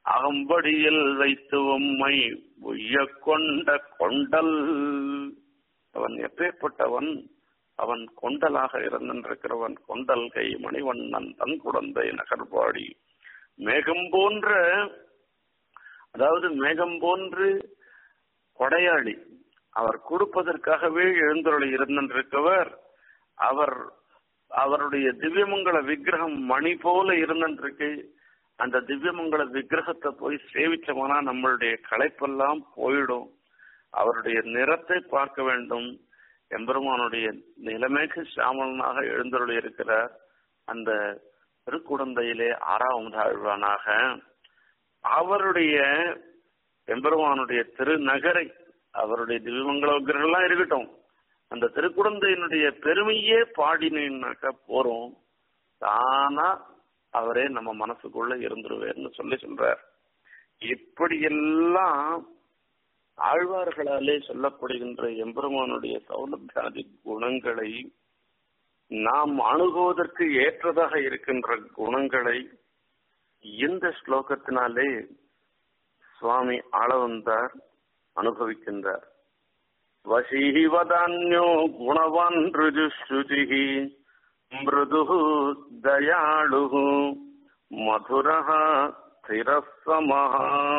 அகம்படியில் வைத்து உம்மை உய்ய கொண்ட கொண்டல் அவன் எப்பேற்பட்டவன் அவன் கொண்டலாக இருந்திருக்கிறவன் கொண்டல் கை மணிவண்ணன் தன் குழந்தை நகர்பாடி மேகம் போன்ற அதாவது மேகம் போன்று கொடையாளி அவர் கொடுப்பதற்காகவே எழுந்தருளி இருந்திருக்கவர் அவர் அவருடைய திவ்யமங்கல விக்கிரகம் மணி போல இருந்திருக்கு அந்த திவ்யமங்கல விக்கிரகத்தை போய் சேவிச்சோம்னா நம்மளுடைய களைப்பெல்லாம் போயிடும் அவருடைய நிறத்தை பார்க்க வேண்டும் எம்பெருமானுடைய நிலைமைக்கு சாமலனாக எழுந்தருளி இருக்கிறார் அந்த திருக்குடந்தையிலே ஆறாவது ஆழ்வானாக அவருடைய எம்பெருமானுடைய திருநகரை அவருடைய திவ்யமங்கல விக்கிரகம்லாம் இருக்கட்டும் அந்த திருக்குடந்தையினுடைய பெருமையே பாடினாக்க போறோம் தானா அவரே நம்ம மனசுக்குள்ள இருந்துருவேர்னு சொல்லி சொல்றார் இப்படியெல்லாம் ஆழ்வார்களாலே சொல்லப்படுகின்ற எம்பெருமானுடைய சௌலபியாதி குணங்களை நாம் அணுகுவதற்கு ஏற்றதாக இருக்கின்ற குணங்களை இந்த ஸ்லோகத்தினாலே சுவாமி ஆளவந்தார் அனுபவிக்கின்றார் வசீஹி வதான்யோ குணவான் ருஜுஸ்ருதிः मृदुः दयालुः मधुरः स्थिरः समः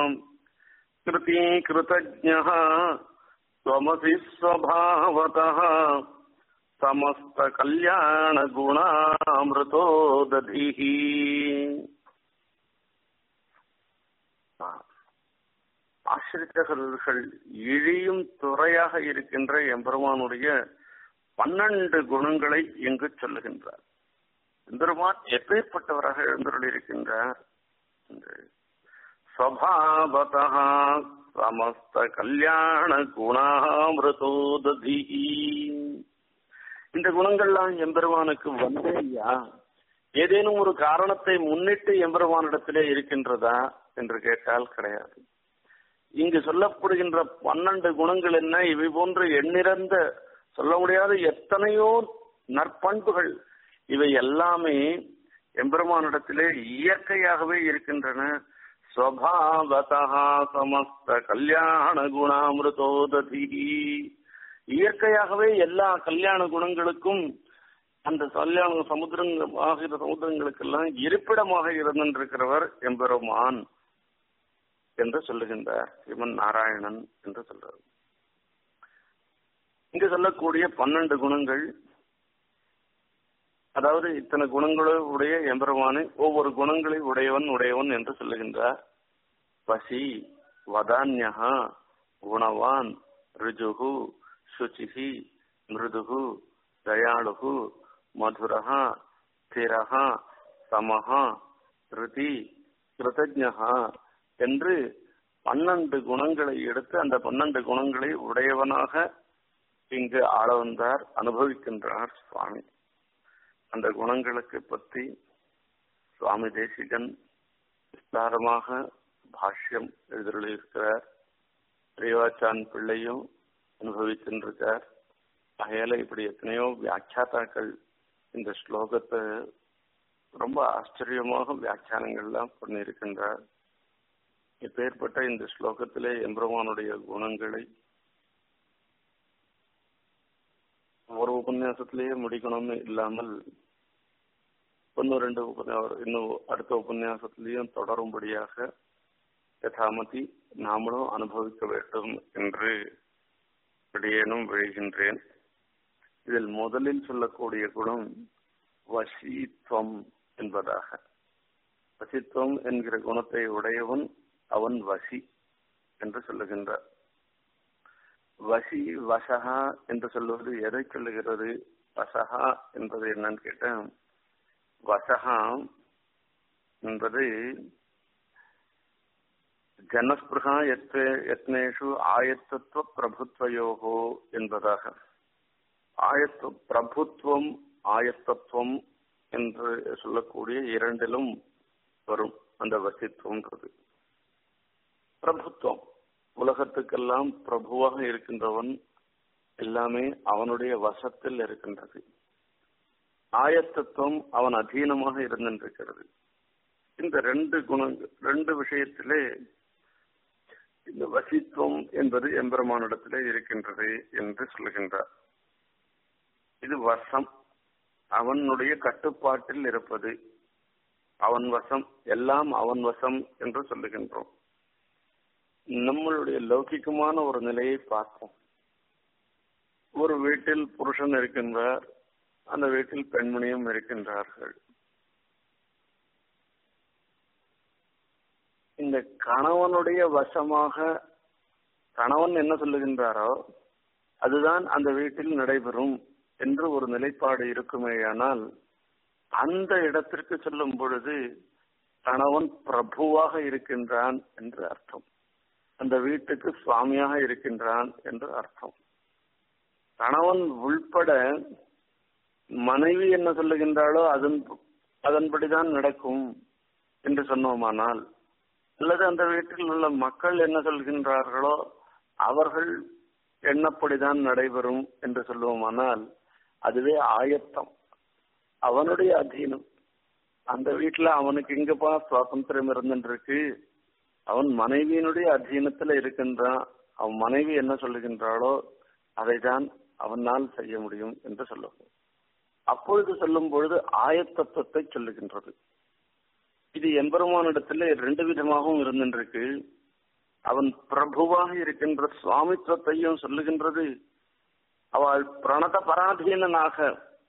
कृतीकृतज्ञः त्वमसि स्वभावतः समस्तकल्याणगुणामृतो दधिः ஆசிரியர்கள் இழியும் துறையாக இருக்கின்ற எம்பெருமானுடைய பன்னெண்டு குணங்களை இங்கு சொல்லுகின்றார் எம்பெருமான் எப்பேற்பட்டவராக எழுந்தருள் இருக்கின்றார் ஸ்வபாவதா சமஸ்த கல்யாண குணாமிருதோததி இந்த குணங்கள்லாம் எம்பெருமானுக்கு வந்தேயா ஏதேனும் ஒரு காரணத்தை முன்னிட்டு எம்பெருமானிடத்திலே இருக்கின்றதா என்று கேட்டால் கிடையாது இங்கு சொல்லப்படுகின்ற பன்னெண்டு குணங்கள் என்ன இவை போன்ற எண்ணிறந்த சொல்ல முடியாத எத்தனையோ நற்பண்புகள் இவை எல்லாமே எம்பெருமானிடத்திலே இயற்கையாகவே இருக்கின்றன ஸ்வபாவதா சமஸ்த கல்யாண குணாமிருதோததி இயற்கையாகவே எல்லா கல்யாண குணங்களுக்கும் அந்த கல்யாண சமுத்திரங்கள் ஆகிற சமுத்திரங்களுக்கெல்லாம் இருப்பிடமாக இருந்திருக்கிறவர் எம்பெருமான் என்று சொல்லுகின்றார் சிவன் நாராயணன் என்று சொல்றார் இங்கு சொல்லக்கூடிய பன்னெண்டு குணங்கள் அதாவது இத்தனை குணங்களை உடைய எம்பெருமானை ஒவ்வொரு குணங்களை உடையவன் உடையவன் என்று சொல்லுகின்றார் பசி வதான்யா குணவான் ரிஜுகு சுச்சிஹி மிருதுகு தயாளுகு மதுரஹா ஸ்திரஹா சமஹா ரிதி கிருதஜா என்று பன்னெண்டு குணங்களை எடுத்து அந்த பன்னெண்டு குணங்களை உடையவனாக இங்கு ஆள வந்தார் அனுபவிக்கின்றார் சுவாமி அந்த குணங்களுக்கு பற்றி சுவாமி தேசிகன் விஸ்தாரமாக பாஷ்யம் எழுதியிருக்கிறார் பிரிவாச்சான் பிள்ளையும் அனுபவித்திருக்கார் அகையால இப்படி எத்தனையோ வியாக்கியாத்தாக்கள் இந்த ஸ்லோகத்தை ரொம்ப ஆச்சரியமாக வியாக்கியானங்கள்லாம் பண்ணியிருக்கின்றார் இப்பேற்பட்ட இந்த ஸ்லோகத்திலே எம்பெருமானுடைய குணங்களை ஒரு உபன்யாசத்திலேயே முடிக்கணும்னு இல்லாமல் ஒன்று ரெண்டு உபன்யாசம் இன்னும் அடுத்த உபன்யாசத்திலையும் தொடரும்படியாக யதாமதி நாமளும் அனுபவிக்க வேண்டும் என்று இடையேனும் விழுகின்றேன் இதில் முதலில் சொல்லக்கூடிய குணம் வசித்வம் என்பதாக வசித்துவம் என்கிற குணத்தை உடையவன் அவன் வசி என்று சொல்லுகின்றார் வசி வசகா என்று சொல்லுவது எதை சொல்லுகிறது வசகா என்பது என்னன்னு கேட்டேன் வசகா என்பது ஜனஸ்பிருகா யத்னேஷு ஆயத்தத்துவ பிரபுத்வயோகோ என்பதாக ஆயத்த பிரபுத்துவம் ஆயத்தத்துவம் என்று சொல்லக்கூடிய இரண்டிலும் வரும் அந்த வசித்துவம்ன்றது பிரபுத்துவம் உலகத்துக்கெல்லாம் பிரபுவாக இருக்கின்றவன் எல்லாமே அவனுடைய வசத்தில் இருக்கின்றது ஆயத்தத்துவம் அவன் அதீனமாக இருந்திருக்கிறது இந்த ரெண்டு குணங்கள் ரெண்டு விஷயத்திலே இந்த வசித்துவம் என்பது எம்பெருமானிடத்திலே இருக்கின்றது என்று சொல்லுகின்றார் இது வசம் அவனுடைய கட்டுப்பாட்டில் இருப்பது அவன் வசம் எல்லாம் அவன் வசம் என்று சொல்லுகின்றோம் நம்மளுடைய லௌகிகமான ஒரு நிலையை பார்ப்போம் ஒரு வீட்டில் புருஷன் இருக்கின்றார் அந்த வீட்டில் பெண்மணியும் இருக்கின்றார்கள் இந்த கணவனுடைய வசமாக கணவன் என்ன சொல்லுகின்றாரோ அதுதான் அந்த வீட்டில் நடைபெறும் என்று ஒரு நிலைப்பாடு இருக்குமேயானால் அந்த இடத்திற்கு செல்லும் பொழுது கணவன் பிரபுவாக இருக்கின்றான் என்று அர்த்தம் அந்த வீட்டுக்கு சுவாமியாக இருக்கின்றான் என்று அர்த்தம் கணவன் உள்பட மனைவி என்ன சொல்லுகின்றாளோ அதன் அதன்படிதான் நடக்கும் என்று சொன்னோமானால் அல்லது அந்த வீட்டில் உள்ள மக்கள் என்ன சொல்கின்றார்களோ அவர்கள் எண்ணப்படிதான் நடைபெறும் என்று சொல்லுவோமானால் அதுவே ஆயத்தம் அவனுடைய அதீனம் அந்த வீட்டுல அவனுக்கு எங்கப்பா சுவாதந்திரம் இருந்துருக்கு அவன் மனைவியினுடைய அதீனத்துல இருக்கின்றான் அவன் மனைவி என்ன சொல்லுகின்றாளோ அதைதான் அவனால் செய்ய முடியும் என்று சொல்லுவோம் அப்பொழுது சொல்லும் பொழுது ஆயத்தத்துவத்தை சொல்லுகின்றது இது எம்பெருமானிடத்துல ரெண்டு விதமாகவும் இருந்திருக்கு அவன் பிரபுவாக இருக்கின்ற சுவாமித்துவத்தையும் சொல்லுகின்றது அவள் பிரணத பராதீனனாக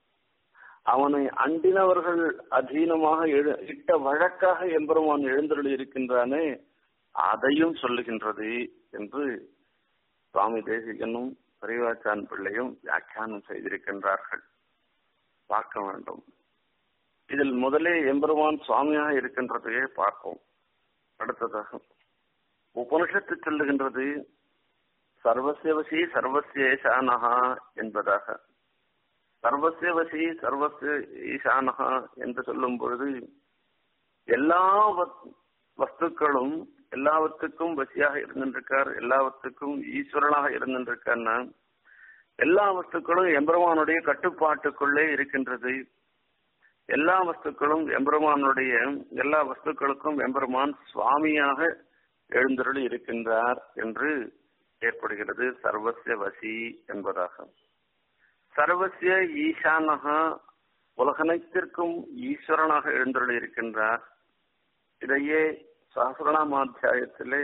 அவனை அண்டினவர்கள் அதீனமாக எழு- இட்ட வழக்காக எம்பெருமான் எழுந்தருளி இருக்கின்றானே அதையும் சொல்லுகின்றது என்று சுவாமி தேசிகனும் பெரியவாச்சான் பிள்ளையும் வியாக்கியானம் செய்திருக்கின்றார்கள் பார்க்க வேண்டும் இதில் முதலே எம்பெருமான் சுவாமியாக இருக்கின்றதையே பார்ப்போம் அடுத்ததாக உபனிஷத்து சொல்லுகின்றது சர்வசியவசி சர்வசிய ஈசானஹா என்பதாக சர்வசியவசி சர்வசிய ஈசானஹா என்று சொல்லும் பொழுது எல்லா வத்- வஸ்துக்களும் எல்லாவற்றுக்கும் வசியாக இருந்திருக்கார் எல்லாவற்றுக்கும் ஈஸ்வரனாக இருந்திருக்கார்னா எல்லா வஸ்துக்களும் எம்பெருமானுடைய கட்டுப்பாட்டுக்குள்ளே இருக்கின்றது எல்லா வஸ்துக்களும் எம்பெருமானுடைய எல்லா வஸ்துக்களுக்கும் எம்பெருமான் சுவாமியாக எழுந்தருளி இருக்கின்றார் என்று ஏற்படுகிறது சர்வசிய வசி என்பதாக சர்வசிய ஈசானகா உலகனைத்திற்கும் ஈஸ்வரனாக எழுந்தருளி இருக்கின்றார் இதையே சஹசிரநாமாத்தியாயத்திலே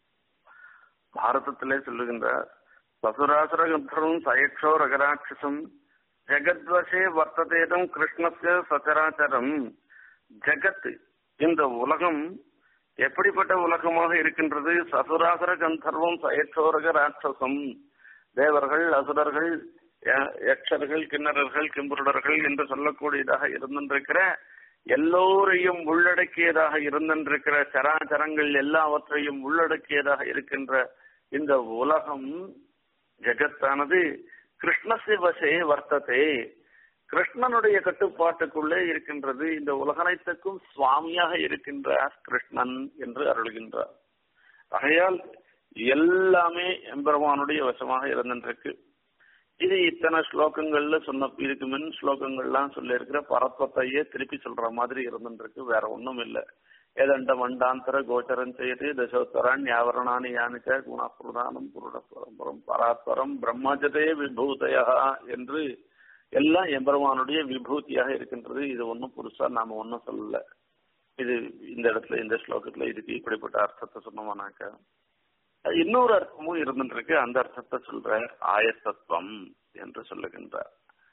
பாரதத்திலே சொல்லுகின்றார் வசுராசுர கந்தரும் சயக்ஷோ ரகராட்சசம் ஜெகத்வசே வர்த்ததேதம் கிருஷ்ணஸ்ய சச்சராச்சரம் ஜெகத் இந்த உலகம் எப்படிப்பட்ட உலகமாக இருக்கின்றது சசுராசுர கந்தர்வம் சயக்ஷோரக ராட்சசம் தேவர்கள் அசுரர்கள் ய- யக்ஷர்கள் கிண்ணறர்கள் கிம்புருடர்கள் என்று சொல்லக்கூடியதாக இருந்திருக்கிற எல்லோரையும் உள்ளடக்கியதாக இருந்திருக்கிற சராச்சரங்கள் எல்லாவற்றையும் உள்ளடக்கியதாக இருக்கின்ற இந்த உலகம் ஜெகத்தானது கிருஷ்ணசிய வசே வர்த்ததே கிருஷ்ணனுடைய கட்டுப்பாட்டுக்குள்ளே இருக்கின்றது இந்த உலகனைத்துக்கும் சுவாமியாக இருக்கின்றார் கிருஷ்ணன் என்று அருள்கின்றார் ஆகையால் எல்லாமே எம்பெருமானுடைய வசமாக இருந்திருக்கு இது இத்தனை ஸ்லோகங்கள்ல சொன்ன இதுக்கு முன் ஸ்லோகங்கள்லாம் சொல்லி இருக்கிற பரத்வத்தையே திருப்பி சொல்ற மாதிரி இருந்துருக்கு வேற ஒண்ணும் இல்ல ஏதண்ட மண்டாந்தர கோச்சரம் செய்து தசோத்தரான் யாவரணானி யானிச்ச குணப்பிரதானம் புருட பரம்பரம் பராத்பரம் பிரம்மஜதே விபூதயா என்று எல்லாம் எம்பெருமானுடைய விபூதியாக இருக்கின்றது இது ஒன்றும் புதுசா நாம ஒன்றும் சொல்லல இது இந்த இடத்துல இந்த ஸ்லோகத்துல இதுக்கு இப்படிப்பட்ட அர்த்தத்தை சொன்னோம்னாக்கா அது இன்னொரு அர்த்தமும் இருந்துருக்கு அந்த அர்த்தத்தை சொல்ற ஆயத்தத்துவம் என்று சொல்லுகின்றார்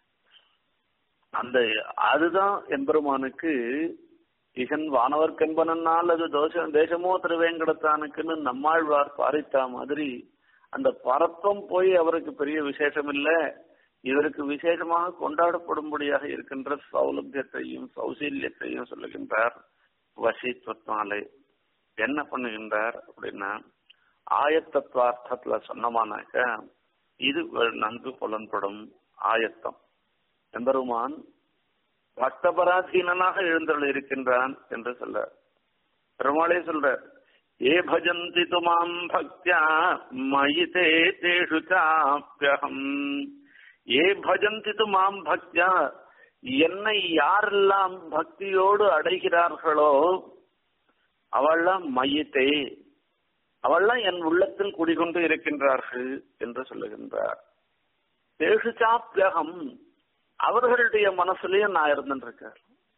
அந்த அதுதான் எம்பெருமானுக்கு இகன் வானவர்க்கென்பனால் அது தோஷம் தேசமோ திருவேங்கடத்தானுக்குன்னு நம்மாழ்வார் பாரித்தா மாதிரி அந்த பரப்பம் போய் அவருக்கு பெரிய விசேஷம் இல்ல இவருக்கு விசேஷமாக கொண்டாடப்படும்படியாக இருக்கின்ற சௌலபியத்தையும் சௌசீல்யத்தையும் சொல்லுகின்றார் வசித்துவத்தினாலே என்ன பண்ணுகின்றார் அப்படின்னா ஆயத்தத்வார்த்தத்துல சொன்னமானாக்க இது நன்கு புலன்படும் ஆயத்தம் எம்பெருமான் பக்தபராதீனனாக எழுந்தருள் இருக்கின்றான் என்று சொல்ல பெருமாளே சொல்ற ஏ பஜந்தி துமாம் பக்தியா மயிதே தேஷு சாப்பியகம் ஏ பஜந்தி துமாம் பக்தியா என்னை யாரெல்லாம் பக்தியோடு அடைகிறார்களோ அவள்லாம் மையத்தை அவள்லாம் என் உள்ளத்தில் குடிகொண்டு இருக்கின்றார்கள் என்று சொல்லுகின்றார் தேசு சாப்பியகம் அவர்களுடைய மனசுலயும் நான் இருந்துருக்கார்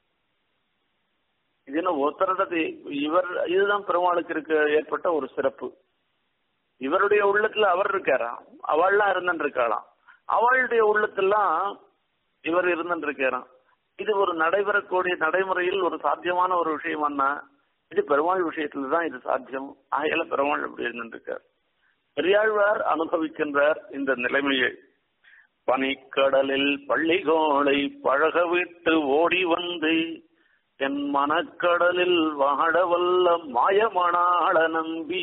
இது என்ன ஒருத்தரது இவர் இதுதான் பெருமாளுக்கு இருக்க ஏற்பட்ட ஒரு சிறப்பு இவருடைய உள்ளத்துல அவர் இருக்காராம் அவள்லாம் இருந்துருக்காளாம் அவளுடைய உள்ளத்தெல்லாம் இவர் இருந்துருக்காராம் இது ஒரு நடைபெறக்கூடிய நடைமுறையில் ஒரு சாத்தியமான ஒரு விஷயமானா இது பெருமாள் விஷயத்துல தான் இது சாத்தியம் ஆகையால பெருமாள் இப்படி இருந்துருக்கார் பெரியாழ்வார் அனுபவிக்கின்றார் இந்த நிலைமையை பனிக்கடலில் பள்ளிகோளை பழக விட்டு ஓடி வந்து என் மனக்கடலில் வாழ வல்ல மாயமணாள நம்பி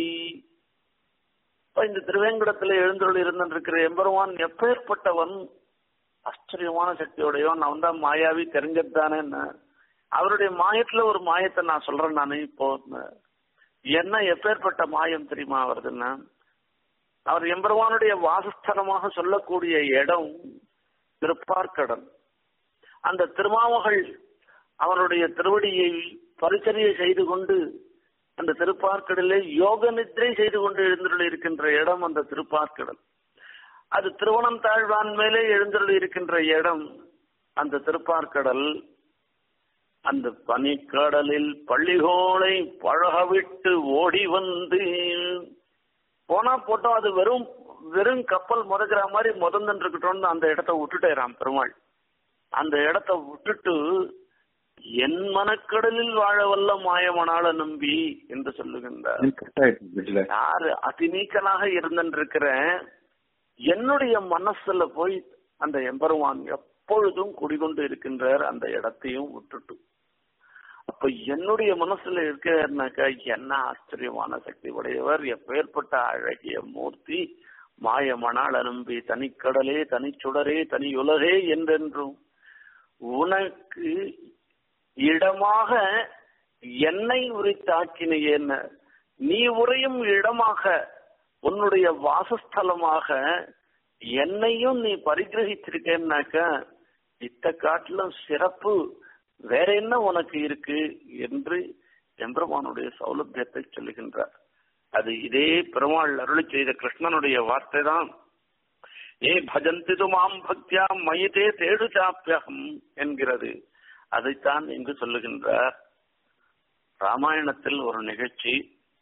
இப்ப இந்த திருவேங்கடத்துல எழுந்தருள் இருந்திருக்கிற எம்பெருமான் எப்பேற்பட்டவன் ஆச்சரியமான சக்தியோடையவன் அவன் தான் மாயாவி தெரிஞ்சதுதானே அவருடைய மாயத்துல ஒரு மாயத்தை நான் சொல்றேன் நானு இப்போ என்ன எப்பேற்பட்ட மாயம் தெரியுமா வருதுன்னா அவர் எம்பெருமானுடைய வாசஸ்தலமாக சொல்லக்கூடிய இடம் திருப்பார்க்கடல் அந்த திருமாமகள் அவனுடைய திருவடியை பரிச்சரியை செய்து கொண்டு அந்த திருப்பார்க்கடலே யோக நித்ரை செய்து கொண்டு எழுந்தருள் இருக்கின்ற இடம் அந்த திருப்பார்க்கடல் அது திருவணம் தாழ்வான் மேலே எழுந்தருள் இருக்கின்ற இடம் அந்த திருப்பார்க்கடல் அந்த பனிக்கடலில் பள்ளிகோளை பழகவிட்டு ஓடி வந்து போனா போட்டோம் அது வெறும் வெறும் கப்பல் முதக்கிற மாதிரி முதந்துட்டு இருக்கட்டும்னு அந்த இடத்த விட்டுட்டேராம் பெருமாள் அந்த இடத்த விட்டுட்டு என் மனக்கடலில் வாழ வல்ல மாயமனால நம்பி என்று சொல்லுகின்றார் யாரு அதிநீக்கனாக இருந்திருக்கிற என்னுடைய மனசுல போய் அந்த எம்பெருமான் எப்பொழுதும் குடிகொண்டு இருக்கின்றார் அந்த இடத்தையும் விட்டுட்டு அப்ப என்னுடைய மனசுல இருக்கிறனாக்கா என்ன ஆச்சரியமான சக்தி உடையவர் எப்பேற்பட்ட அழகிய மூர்த்தி மாயமணால் அனும்பி தனிக்கடலே தனிச்சுடரே தனி உலகே என்றென்றும் உனக்கு இடமாக என்னை உரித்தாக்கினேன் நீ உரையும் இடமாக உன்னுடைய வாசஸ்தலமாக என்னையும் நீ பரிகிரகிச்சிருக்கேன்னாக்க இத்த காட்டிலும் சிறப்பு வேற என்ன உனக்கு இருக்கு என்று எம்பெருமானுடைய சௌலபியத்தை சொல்லுகின்றார் அது இதே பெருமாள் அருளி செய்த கிருஷ்ணனுடைய வார்த்தை தான் ஏ பஜந்தி மாம் பக்தியா மயிதே தேடு சாப்பியகம் என்கிறது அதைத்தான் இங்கு சொல்லுகின்றார் ராமாயணத்தில் ஒரு நிகழ்ச்சி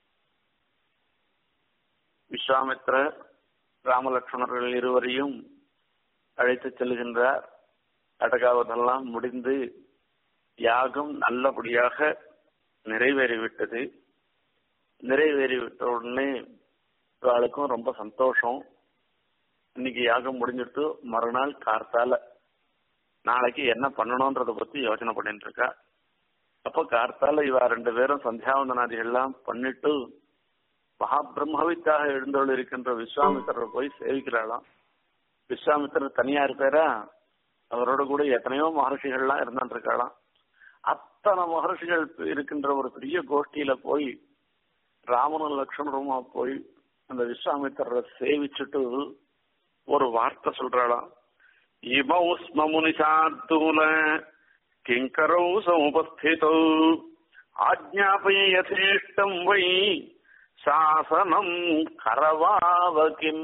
விஸ்வாமித்ர ராமலட்சுமணர்கள் இருவரையும் அழைத்து செல்கின்றார் அடகாவதெல்லாம் முடிந்து யாகம் நல்லபடியாக நிறைவேறிவிட்டது நிறைவேறிவிட்ட உடனே இவாளுக்கும் ரொம்ப சந்தோஷம் இன்னைக்கு யாகம் முடிஞ்சிட்டு மறுநாள் கார்த்தால நாளைக்கு என்ன பண்ணணும்ன்றத பத்தி யோசனை பண்ணிட்டு இருக்கா அப்ப கார்த்தால இவா ரெண்டு பேரும் சந்தியாவந்தனாதிகள்லாம் பண்ணிட்டு மகாபிரம்மவித்தாக எழுந்தோள் இருக்கின்ற விஸ்வாமித்திரர் போய் சேவிக்கிறாளாம் விஸ்வாமித்திரர் தனியா இருப்பாரா அவரோட கூட எத்தனையோ மகர்ஷிகள்லாம் இருந்துட்டு இருக்காளாம் அத்தனை மகர்ஷிகள் இருக்கின்ற ஒரு பெரிய கோஷ்டியில போய் ராமனும் லக்ஷ்மணருமா போய் அந்த விஸ்வாமித்திரரை சேவிச்சுட்டு ஒரு வார்த்தை சொல்றாளாம் இமௌ ஸ்ம முனிஷார்த்தூல கிங்கரௌ சமுபஸ்திதௌ ஆஜ்ஞாபய யதேஷ்டம் வை சாசனம் கரவாவகிம்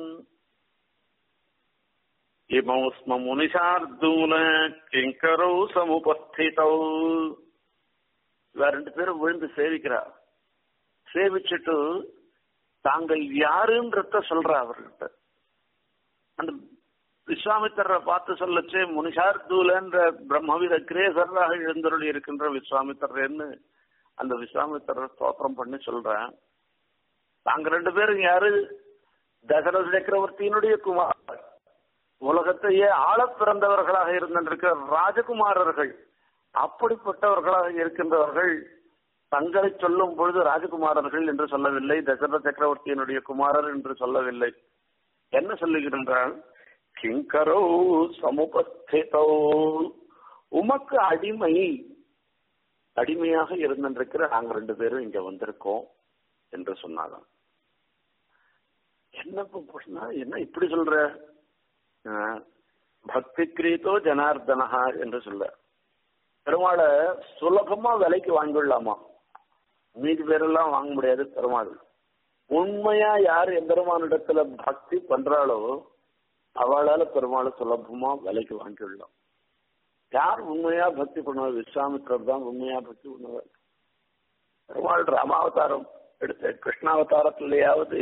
இமௌ ஸ்ம முனிஷார்தூல கிங்கரௌ சமுபஸ்திதௌ இவ ரெண்டு பேரும் விழுந்து சேவிக்கிறா சேவிச்சுட்டு தாங்கள் யாருன்றத சொல்றா அவர்கிட்ட அந்த விஸ்வாமித்திரரை பார்த்து சொல்லச்சே முனிஷார்தூலன்ற பிரம்மவித கிரேசராக எழுந்தருள் இருக்கின்ற விஸ்வாமித்திரன்னு அந்த விஸ்வாமித்திரர் ஸ்தோத்திரம் பண்ணி சொல்றேன் தாங்க ரெண்டு பேரும் யாரு தசரத சக்கரவர்த்தியினுடைய குமார் உலகத்தையே ஆள பிறந்தவர்களாக இருந்திருக்கிற ராஜகுமாரர்கள் அப்படிப்பட்டவர்களாக இருக்கின்றவர்கள் தங்களை சொல்லும் பொழுது ராஜகுமாரர்கள் என்று சொல்லவில்லை தசரத சக்கரவர்த்தியினுடைய குமாரர் என்று சொல்லவில்லை என்ன சொல்லுகின்றால் கிங்கரோ சமுபஸ்திதோ உமக்கு அடிமை அடிமையாக இருந்திருக்கிற நாங்க ரெண்டு பேரும் இங்க வந்திருக்கோம் என்று சொன்னாராம் என்ன பண்ணா என்ன இப்படி சொல்ற பக்தி கிரீத்தோ ஜனார்தனஹா என்று சொல்ல பெருமாளை சுலபமா விலைக்கு வாங்கிடலாமா மீதி பேரெல்லாம் வாங்க முடியாது பெருமாள் உண்மையா யார் எம்பெருமானிடத்துல பக்தி பண்றாளோ அவளால பெருமாளை சுலபமா விலைக்கு வாங்கிடலாம் யார் உண்மையா பக்தி பண்ணுவார் விஸ்வாமித்திரர் தான் உண்மையா பக்தி பண்ணுவார் பெருமாள் ராமாவதாரம் எடுத்த கிருஷ்ணாவதாரத்திலேயாவது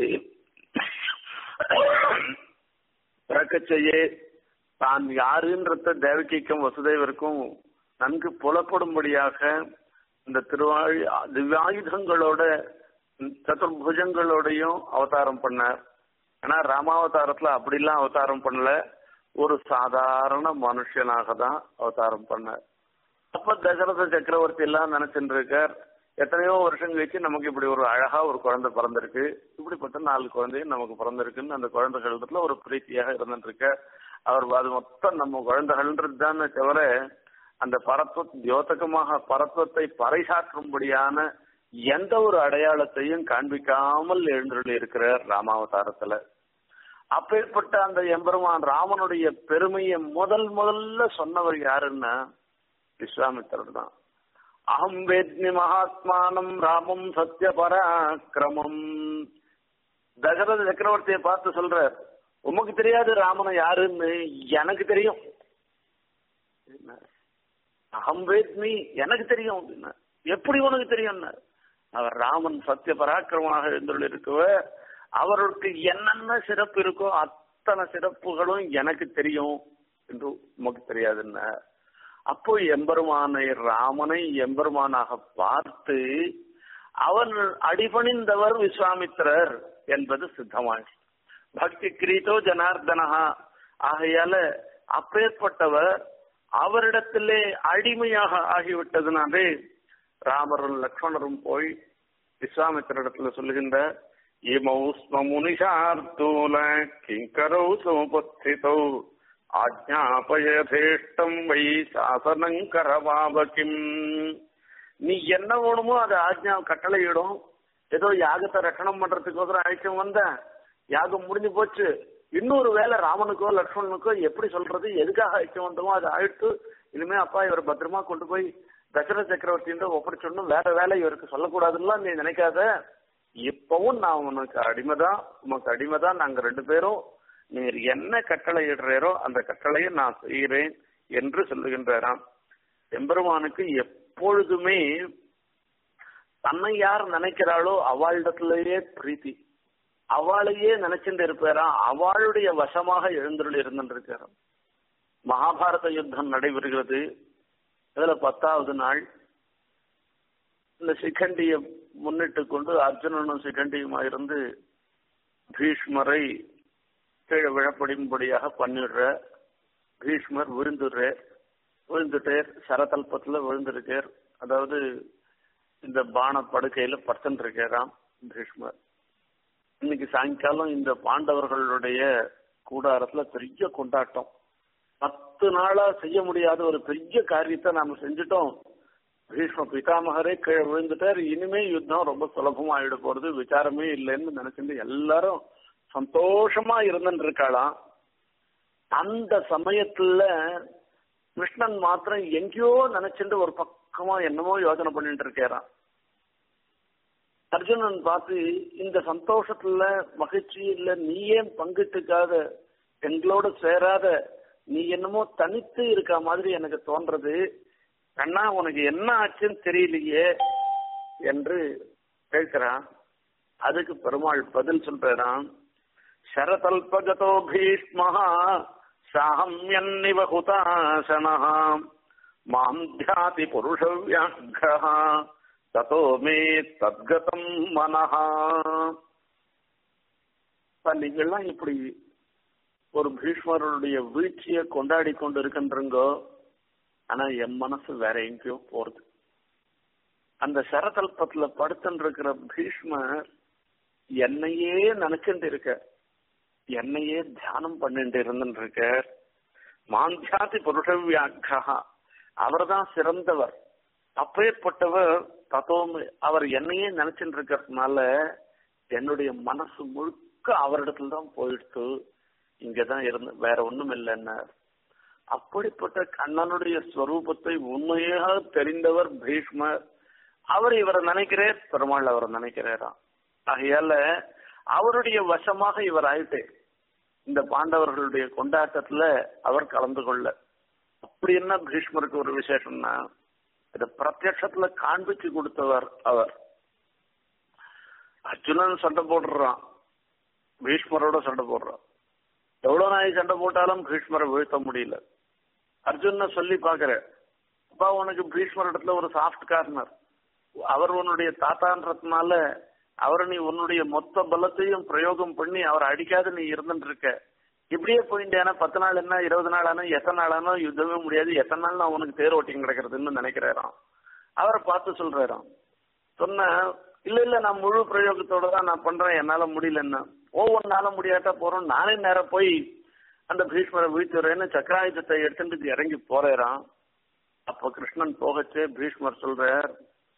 பிறக்கச்செய்யே தான் யாருன்றத தேவகிக்கும் வசுதேவருக்கும் நன்கு புலப்படும்படியாக இந்த திருவாழி திவ்யாயுதங்களோட சதுர்புஜங்களோடையும் அவதாரம் பண்ணார் ஆனா ராமாவதாரத்துல அப்படிலாம் அவதாரம் பண்ணல ஒரு சாதாரண மனுஷனாக தான் அவதாரம் பண்ணார் அப்ப தசரத சக்கரவர்த்தி எல்லாம் நினைச்சுட்டு இருக்கார் எத்தனையோ வருஷம் கழிச்சு நமக்கு இப்படி ஒரு அழகா ஒரு குழந்தை பிறந்திருக்கு இப்படிப்பட்ட நாலு குழந்தையும் நமக்கு பிறந்திருக்குன்னு அந்த குழந்தைகளிடத்துல ஒரு பிரீத்தியாக இருந்துட்டு இருக்க அவர் அது மொத்தம் நம்ம குழந்தைகள்ன்றது தானே தவிர அந்த பரத்துவ தியோதகமாக பரத்துவத்தை பறைசாற்றும்படியான எந்த ஒரு அடையாளத்தையும் காண்பிக்காமல் எழுந்துள்ள இருக்கிறார் ராமாவதாரத்துல அப்பேற்பட்ட அந்த எம்பெருமான் ராமனுடைய பெருமையை முதல் முதல்ல சொன்னவர் யாருன்னா விஸ்வாமித்திரர் தான் அகம் வேத்னி மகாத்மானம் ராமம் சத்ய பராக்கிரமம் தசரத சக்கரவர்த்தியை பார்த்து சொல்றார் உமக்கு தெரியாது ராமனை யாருன்னு எனக்கு தெரியும் அகம் வேத்மி எனக்கு தெரியும் அப்படின்னா எப்படி உனக்கு தெரியும் அவர் ராமன் சத்திய பராக்கிரமமாக எழுந்துள்ள இருக்கவ அவருக்கு என்னென்ன சிறப்பு இருக்கோ அத்தனை சிறப்புகளும் எனக்கு தெரியும் என்று உமக்கு தெரியாதுன்னா அப்போ எம்பெருமானை ராமனை எம்பெருமானாக பார்த்து அவன் அடிபணிந்தவர் விஸ்வாமித்திரர் என்பது சித்தமாய் பக்தி கிரீதோ ஜனார்தனஹா ஆகையால அப்பேற்பட்டவர் அவரிடத்திலே அடிமையாக ஆகிவிட்டதுனாலே ராமரும் லக்ஷ்மணரும் போய் விஸ்வாமித்திரிடத்துல சொல்லுகின்ற இமௌ ஸ்ம முனிஷார்த்தூல கிங்கரௌ சமுபஸ்திதௌ ஆஜ்ஞாபயதேஷ்டம் வை சாசனம் கரவாபகிம் நீ என்ன வேணுமோ அதை ஆஜ்ஞா கட்டளையிடும் ஏதோ யாகத்தை ரட்சணம் பண்றதுக்கோசரம் அழைச்சும் வந்த யாகம் முடிஞ்சு போச்சு இன்னொரு வேலை ராமனுக்கோ லக்ஷ்மணனுக்கோ எப்படி சொல்றது எதுக்காக அழைச்சு வந்தோமோ அதை அழைத்து இனிமே அப்பா இவர் பத்திரமா கொண்டு போய் தசரத சக்கரவர்த்தி ஒப்படைச்சொன்னும் வேற வேலை இவருக்கு சொல்லக்கூடாதுன்னா நீ நினைக்காத இப்பவும் நான் உனக்கு அடிமைதான் உனக்கு அடிமைதான் நாங்க ரெண்டு பேரும் நீர் என்ன கட்டளை இடுறீரோ அந்த கட்டளையை நான் செய்கிறேன் என்று சொல்லுகின்றாராம் எம்பெருமானுக்கு எப்பொழுதுமே தன்னை யார் நினைக்கிறாளோ அவளிடத்திலேயே பிரீத்தி அவளையே நினைச்சுட்டு இருப்பாராம் அவளுடைய வசமாக எழுந்துள்ள இருந்துருக்காராம் மகாபாரத யுத்தம் நடைபெறுகிறது இதுல பத்தாவது நாள் இந்த சிகண்டியை முன்னிட்டு கொண்டு அர்ஜுனனும் சிகண்டியுமா இருந்து பீஷ்மரை கீழே விழப்படியும்படியாக பண்ணிடுற பீஷ்மர் விழுந்துடுறார் விழுந்துட்டார் சரதல்பத்துல விழுந்திருக்கார் அதாவது இந்த பான படுக்கையில படுத்துட்டு இருக்காராம் பீஷ்மர் இன்னைக்கு சாயங்காலம் இந்த பாண்டவர்களுடைய கூடாரத்துல பெரிய கொண்டாட்டம் பத்து நாளா செய்ய முடியாத ஒரு பெரிய காரியத்தை நாம செஞ்சுட்டோம் பீஷ்ம பிதாமகரே கீழே விழுந்துட்டார் இனிமே யுத்தம் ரொம்ப சுலபமா ஆயிட போறது விசாரமே இல்லைன்னு நினைச்சிட்டு எல்லாரும் சந்தோஷமா இருந்துட்டு இருக்காளாம் அந்த சமயத்துல கிருஷ்ணன் மாத்திரம் எங்கேயோ நினைச்சிட்டு ஒரு பக்கமா என்னமோ யோசனை பண்ணிட்டு இருக்காராம் அர்ஜுனன் பார்த்து இந்த சந்தோஷத்துல மகிழ்ச்சி இல்ல நீ ஏன் பங்கிட்டுக்காத எங்களோட சேராத நீ என்னமோ தனித்து இருக்க மாதிரி எனக்கு தோன்றது கண்ணா உனக்கு என்ன ஆச்சுன்னு தெரியலையே என்று கேட்கிறான் அதுக்கு பெருமாள் பதில் சொல்றான் शरतल्पगतो भीष्मः साहम्यन्निव हुताशनः माम् ध्याति पुरुषव्याघ्रः ततो मे तद्गतम् मनः நீங்கள்லாம் இப்படி ஒரு பீஷ்மருடைய வீழ்ச்சியை கொண்டாடி கொண்டு இருக்கின்றங்கோ ஆனா என் மனசு வேற எங்கேயோ போறது அந்த சரதல்பத்துல படுத்துட்டு இருக்கிற பீஷ்மர் என்னையே நினைச்சுட்டு இருக்க என்னையே தியானம் பண்ணிட்டு இருந்துட்டு இருக்க மாந்தியாதி புருஷ வியாக்கா அவர் தான் சிறந்தவர் அப்பேற்பட்டவர் தத்துவம் அவர் என்னையே நினைச்சுட்டு இருக்கிறதுனால என்னுடைய மனசு முழுக்க அவரிடத்துல தான் போயிடுத்து இங்கதான் இருந்து வேற ஒண்ணும் இல்லைன்னா அப்படிப்பட்ட கண்ணனுடைய ஸ்வரூபத்தை உண்மையாக தெரிந்தவர் பீஷ்மர் அவர் இவரை நினைக்கிறார் பெருமாள் அவரை நினைக்கிறாராம் ஆகையால அவருடைய வசமாக இவர் ஆயிட்டு இந்த பாண்டவர்களுடைய கொண்டாட்டத்துல அவர் கலந்து கொள்ள அப்படி என்ன பீஷ்மருக்கு ஒரு விசேஷம்னா இத பிரத்யட்சத்துல காண்பிச்சு கொடுத்தவர் அவர் அர்ஜுனன் சண்டை போடுறான் பீஷ்மரோட சண்டை போடுறான் எவ்வளவு நாய் சண்டை போட்டாலும் பீஷ்மரை வீழ்த்த முடியல அர்ஜுன சொல்லி பாக்குற அப்பா உனக்கு பீஷ்மர் இடத்துல ஒரு சாஃப்ட் கார்னர் அவர் உன்னுடைய தாத்தான்றதுனால அவரை நீ உன்னுடைய மொத்த பலத்தையும் பிரயோகம் பண்ணி அவரை அடிக்காத நீ இருந்துட்டு இருக்க இப்படியே போயிட்டேனா பத்து நாள் என்ன இருபது நாள் ஆனா எத்தனை நாள் ஆனா யுத்தமே முடியாது எத்தனை நாள் நான் உனக்கு தேர் ஓட்டிங் கிடக்கிறதுன்னு நினைக்கிறாராம் அவரை பார்த்து சொல்றாராம் சொன்ன இல்ல இல்ல நான் முழு பிரயோகத்தோட தான் நான் பண்றேன் என்னால முடியலன்னா ஒவ்வொன்னால முடியாட்டா போறோம் நானே நேரம் போய் அந்த பீஷ்மரை வீழ்த்துறேன்னு சக்கராயுதத்தை எடுத்துட்டு இறங்கி போறேறான் அப்ப கிருஷ்ணன் போகச்சே பீஷ்மர் சொல்றார்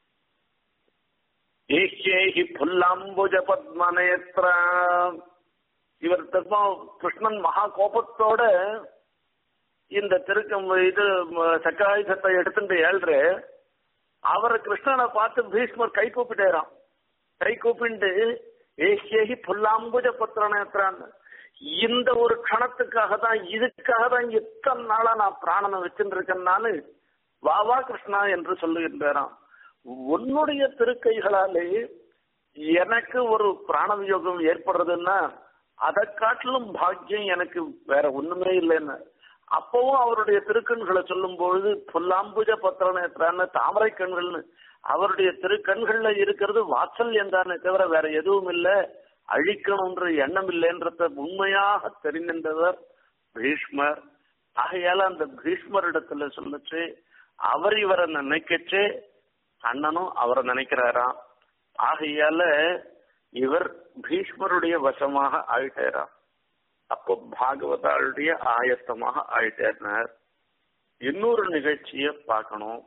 ஏஹ்யேஹி புல்லாம்புஜ பத்மநேத்ர இவர் தர்மா கிருஷ்ணன் மகா கோபத்தோட இந்த திருக்கம் இது சக்கராயுதத்தை எடுத்துட்டு ஏழ்று அவரை கிருஷ்ணனை பார்த்து பீஷ்மர் கை கூப்பிட்டேறான் கை கூப்பிட்டு ஏஹ்யேஹி புல்லாம்புஜ பத்ரநேத்ரான் இந்த ஒரு கணத்துக்காக தான் இதுக்காக தான் எத்தனை நாளா நான் பிராணனை வச்சுட்டு இருக்கேன்னாலு வா வா கிருஷ்ணா என்று சொல்லுகின்றாராம் உன்னுடைய திருக்கைகளாலே எனக்கு ஒரு பிராணவியோகம் ஏற்படுறதுன்னா அதை காட்டிலும் பாக்கியம் எனக்கு வேற ஒண்ணுமே இல்லைன்னு அப்பவும் அவருடைய திருக்கண்களை சொல்லும் பொழுது புல்லாம்புஜ பத்திரநேற்றான்னு தாமரை கண்கள்னு அவருடைய திருக்கண்கள்ல இருக்கிறது வாத்சல்யம் தானே தவிர வேற எதுவும் இல்லை அழிக்கணும்ன்ற எண்ணம் இல்லைன்றத உண்மையாக தெரிந்தின்றவர் பீஷ்மர் ஆகையால அந்த பீஷ்மர் இடத்துல சொல்லுச்சு அவர் இவரை நினைக்கச்சு அண்ணனும் அவரை நினைக்கிறாராம் ஆகையால இவர் பீஷ்மருடைய வசமாக ஆயிட்டாராம் அப்போ பாகவதாளுடைய ஆயத்தமாக ஆயிட்டார் இன்னொரு நிகழ்ச்சிய பார்க்கணும்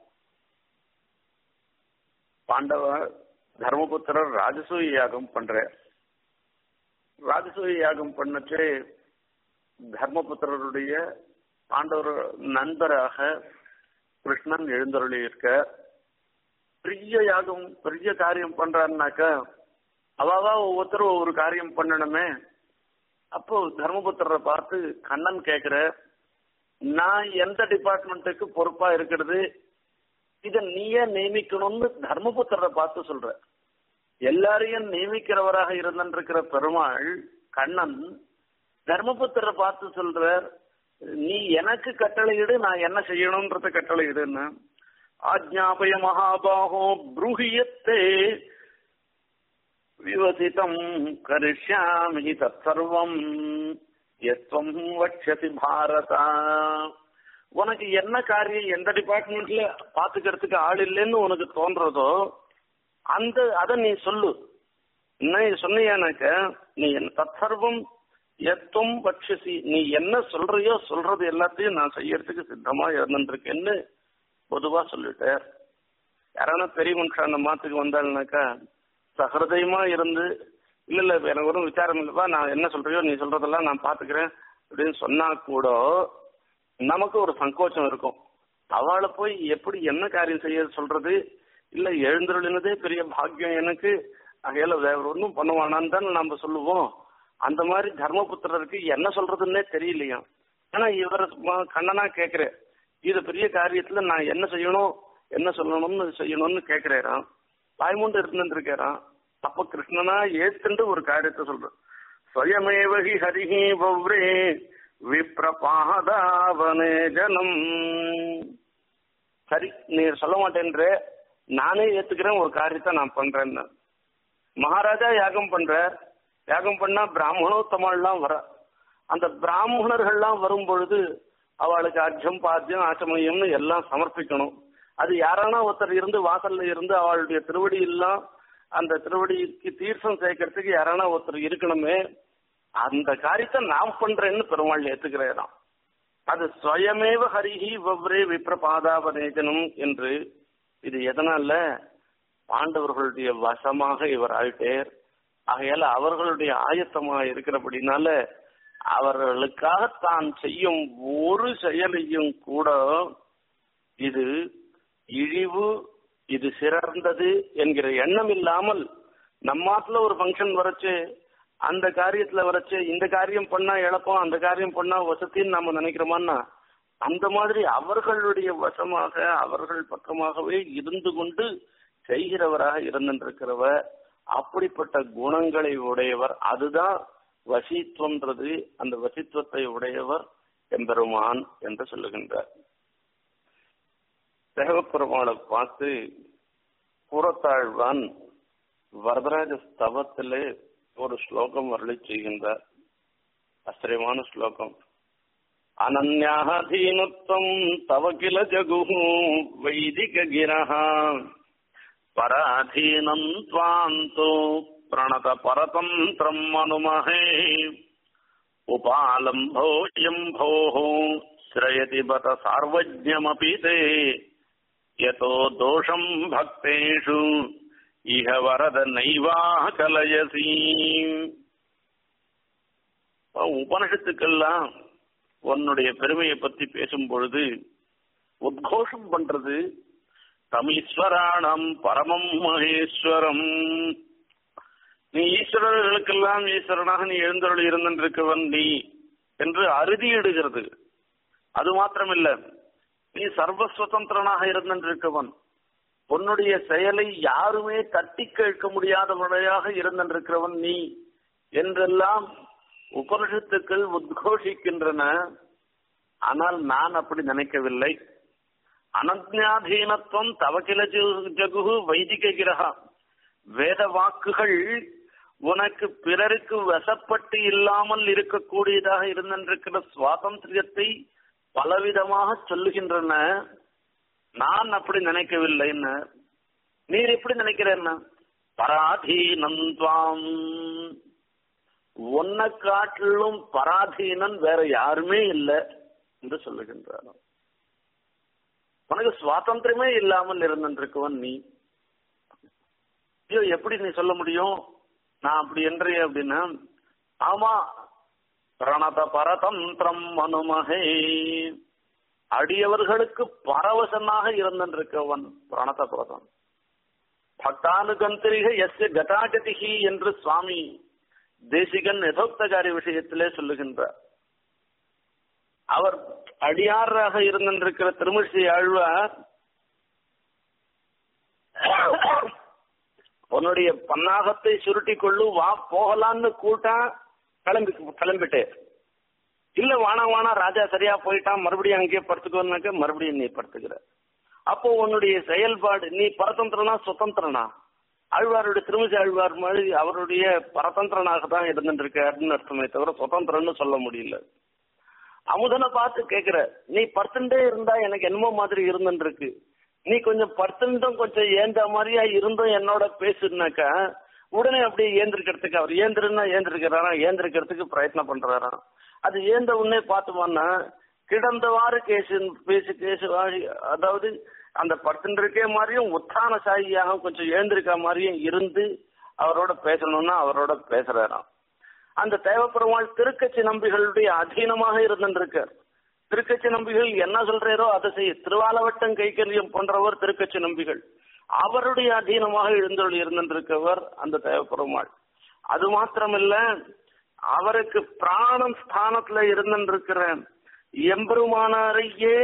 பாண்டவ தர்மபுத்திரர் ராஜசூய யாகம் பண்ற ராஜசூய யாகம் பண்ணச்சே தர்மபுத்திரருடைய பாண்டவர் நண்பராக கிருஷ்ணன் எழுந்தருளி இருக்க பெரிய யாகம் பெரிய காரியம் பண்றாருனாக்க அவாவா ஒவ்வொருத்தரும் ஒவ்வொரு காரியம் பண்ணணுமே அப்போ தர்மபுத்திரரை பார்த்து கண்ணன் கேக்குற நான் எந்த டிபார்ட்மெண்ட்டுக்கு பொறுப்பா இருக்கிறது இத நீயே நியமிக்கணும்னு தர்மபுத்திரரை பார்த்து சொல்ற எல்லாரையும் நியமிக்கிறவராக இருந்திருக்கிற பெருமாள் கண்ணன் தர்மபுத்திரரை பார்த்து சொல்ற நீ எனக்கு கட்டளையிடு நான் என்ன செய்யணும்ன்றத கட்டளையிடுன்னு ஆஜ்ஞாபய மகாபாகோ ப்ரூஹியத்தே விவசிதம் கரிஷ்யாமி தற்சர்வம் எத்வம் வட்சதி பாரதா உனக்கு என்ன காரியம் எந்த டிபார்ட்மெண்ட்ல பாத்துக்கிறதுக்கு ஆள் இல்லைன்னு உனக்கு தோன்றதோ அந்த அத நீ சொல்லு என்ன சொன்னியானாக்க நீ என்ன தற்சர்வம் எத்தும் பட்சசி நீ என்ன சொல்றியோ சொல்றது எல்லாத்தையும் நான் செய்யறதுக்கு சித்தமா இருந்துருக்கேன்னு பொதுவா சொல்லிட்டார் யாரான பெரிய மனுஷன் அந்த மாத்துக்கு வந்தாள்னாக்கா சஹிருதயமா இருந்து இல்ல இல்ல எனக்கு ஒன்றும் விசாரம் இல்லப்பா நான் என்ன சொல்றியோ நீ சொல்றதெல்லாம் நான் பாத்துக்கிறேன் அப்படின்னு சொன்னா கூட நமக்கு ஒரு சங்கோச்சம் இருக்கும் அவளை போய் எப்படி என்ன காரியம் செய்ய சொல்றது இல்ல எழுந்துருளினதே பெரிய பாக்கியம் எனக்கு அகையில வேற ஒன்றும் பண்ணுவானான்னு தான் நம்ம சொல்லுவோம் அந்த மாதிரி தர்மபுத்திரருக்கு என்ன சொல்றதுன்னே தெரியலையா ஆனா இவர் கண்ணனா கேக்குற இது பெரிய காரியத்துல நான் என்ன செய்யணும் என்ன சொல்லணும்னு செய்யணும்னு கேக்குறாராம் வாய்மூண்டு இருந்துருக்காராம் அப்ப கிருஷ்ணனா ஏத்துண்டு ஒரு காரியத்தை சொல்ற ஸ்வயமேவகி ஹரிஹி பவ்ரே விப்ரபாதாவனே ஜனம் சரி நீ சொல்ல மாட்டேன்ற நானே ஏத்துக்கிறேன் ஒரு காரியத்தை நான் பண்றேன்னு மகாராஜா யாகம் பண்ற யாகம் பண்ணா பிராமணோத்தமெல்லாம் வர அந்த பிராமணர்கள்லாம் வரும் பொழுது அவளுக்கு அர்ஜம் பாத்தியம் ஆச்சமயம்னு எல்லாம் சமர்ப்பிக்கணும் அது யாரானா ஒருத்தர் இருந்து வாசல்ல இருந்து அவளுடைய திருவடி எல்லாம் அந்த திருவடிக்கு தீர்த்தம் சேர்க்கறதுக்கு யாரானா ஒருத்தர் இருக்கணுமே அந்த காரியத்தை நான் பண்றேன்னு பெருமாள் ஏத்துக்கிறேன் அது ஸ்வயமேவ ஹரிஹி வவ்ரே விப்ரபாதாபநேஜனம் என்று இது எதனால பாண்டவர்களுடைய வசமாக இவர் ஆயிட்டேர் ஆகையால அவர்களுடைய ஆயத்தமாக இருக்கிறபடினால அவர்களுக்காக தான் செய்யும் ஒரு செயலையும் கூட இது இழிவு இது சிறந்தது என்கிற எண்ணம் இல்லாமல் நம்மாத்துல ஒரு ஃபங்க்ஷன் வரைச்சு அந்த காரியத்துல வரைச்சு இந்த காரியம் பண்ணா இழப்போம் அந்த காரியம் பண்ணா வசத்தின்னு நாம நினைக்கிறோமான்னா அந்த மாதிரி அவர்களுடைய வசமாக அவர்கள் பக்கமாகவே இருந்து கொண்டு செய்கிறவராக இருந்திருக்கிறவர் அப்படிப்பட்ட குணங்களை உடையவர் அதுதான் வசித்துவன்றது அந்த வசித்துவத்தை உடையவர் எம்பெருமான் என்று சொல்லுகின்றார் தேவப்பெருமாளை பார்த்து புறத்தாழ்வான் வரதராஜ ஸ்தவத்திலே ஒரு ஸ்லோகம் அருளி செய்கின்றார் ஆச்சரியமான ஸ்லோகம் அனன்யாதீனுத்வம் தவ கில ஜகு வைதிக கிரஹ பராதீனம் துவாந்தோ பிரணத பரதந்திரம் அனுமஹே उपालम्भोऽयम्भोः श्रयति बत सार्वज्ञमपि ते यतो दोषम् भक्तेषु इह वरद नैवा कलयसी உபனிஷத்துக்கெல்லாம் உன்னுடைய பெருமையை பத்தி பேசும் பொழுது உத்கோஷம் பண்றது தமிஸ்வராணம் பரமம் மகேஸ்வரம் நீ ஈஸ்வரர்களுக்கெல்லாம் ஈஸ்வரனாக நீ எழுந்தருள் இருந்திருக்கவன் நீ என்று அறுதியிடுகிறது அது மாத்திரமில்ல நீ சர்வ சுதந்திரனாக இருந்திருக்கவன் உன்னுடைய செயலை யாருமே தட்டி கேட்க முடியாதவனையாக இருந்திருக்கிறவன் நீ என்றெல்லாம் உபனிஷத்துக்கள் உத்கோஷிக்கின்றன ஆனால் நான் அப்படி நினைக்கவில்லை அனத்ஞாதீனத்துவம் தவக்கில ஜகு வைதிக கிரகா வேத வாக்குகள் உனக்கு பிறருக்கு வசப்பட்டு இல்லாமல் இருக்கக்கூடியதாக இருந்திருக்கிற சுவாதந்திரியத்தை பலவிதமாக சொல்லுகின்றன நான் அப்படி நினைக்கவில்லைன்னு நீர் எப்படி நினைக்கிறேன்னா பராதீனம் துவாம் உன்னை காட்டிலும் பராதீனன் வேற யாருமே இல்லை என்று சொல்லுகின்றார் உனக்கு சுவாதந்திரமே இல்லாமல் இருந்திருக்கவன் நீ ஐயோ எப்படி நீ சொல்ல முடியும் நான் அப்படி என்றே அப்படின்னா ஆமா பிரணத பரதந்திரம் மனுமகே அடியவர்களுக்கு பரவசனாக இருந்திருக்கவன் பிரணத பரதம் பக்தானுகந்திரிக எஸ் கதாகதிகி என்று சுவாமி தேசிகன் யதோக்தகாரி விஷயத்திலே சொல்லுகின்றார் அவர் அடியாராக இருந்திருக்கிற திருமிழ்ச்சி ஆழ்வார் உன்னுடைய பன்னாகத்தை சுருட்டி கொள்ளு வா போகலான்னு கூட்டா கிளம்பி கிளம்பிட்டு இல்ல வானா வானா ராஜா சரியா போயிட்டான் மறுபடியும் அங்கேயே படுத்துக்கோனாக்க மறுபடியும் நீ படுத்துக்கிற அப்போ உன்னுடைய செயல்பாடு நீ பரதந்திரனா சுதந்திரனா ஆழ்வாருடைய திருமிசி ஆழ்வார் மாதிரி அவருடைய பரதந்திரனாக தான் இருந்துருக்காருன்னு அர்த்தமே தவிர சுதந்திரன்னு சொல்ல முடியல அமுதனை பார்த்து கேக்குற நீ பர்சன்டே இருந்தா எனக்கு என்னமோ மாதிரி இருந்துருக்கு நீ கொஞ்சம் பர்சன்டும் கொஞ்சம் ஏந்த மாதிரியா இருந்தும் என்னோட பேசுனாக்கா உடனே அப்படியே ஏந்திருக்கிறதுக்கு அவர் ஏந்திருன்னா ஏந்திருக்கிறாரா ஏந்திருக்கிறதுக்கு பிரயத்னம் பண்றாராம் அது ஏந்த உடனே பார்த்தோம்னா கிடந்தவாறு கேசு பேசு கேசு அதாவது அந்த பர்சன்டருக்கே மாதிரியும் உத்தான சாயியாக கொஞ்சம் ஏந்திருக்க மாதிரியும் இருந்து அவரோட பேசணும்னா அவரோட பேசுறாராம் அந்த தேவப்பெருமாள் திருக்கட்சி நம்பிகளுடைய அதீனமாக இருந்திருக்கார் திருக்கட்சி நம்பிகள் என்ன சொல்றாரோ அதை செய்ய திருவாலவட்டம் கைக்கரியம் போன்றவர் திருக்கட்சி நம்பிகள் அவருடைய அதீனமாக எழுந்தொழி இருந்திருக்கவர் அந்த தேவப்பெருமாள் அது மாத்திரமில்ல அவருக்கு பிராணம் ஸ்தானத்துல இருந்திருக்கிற எம்பெருமானாரையே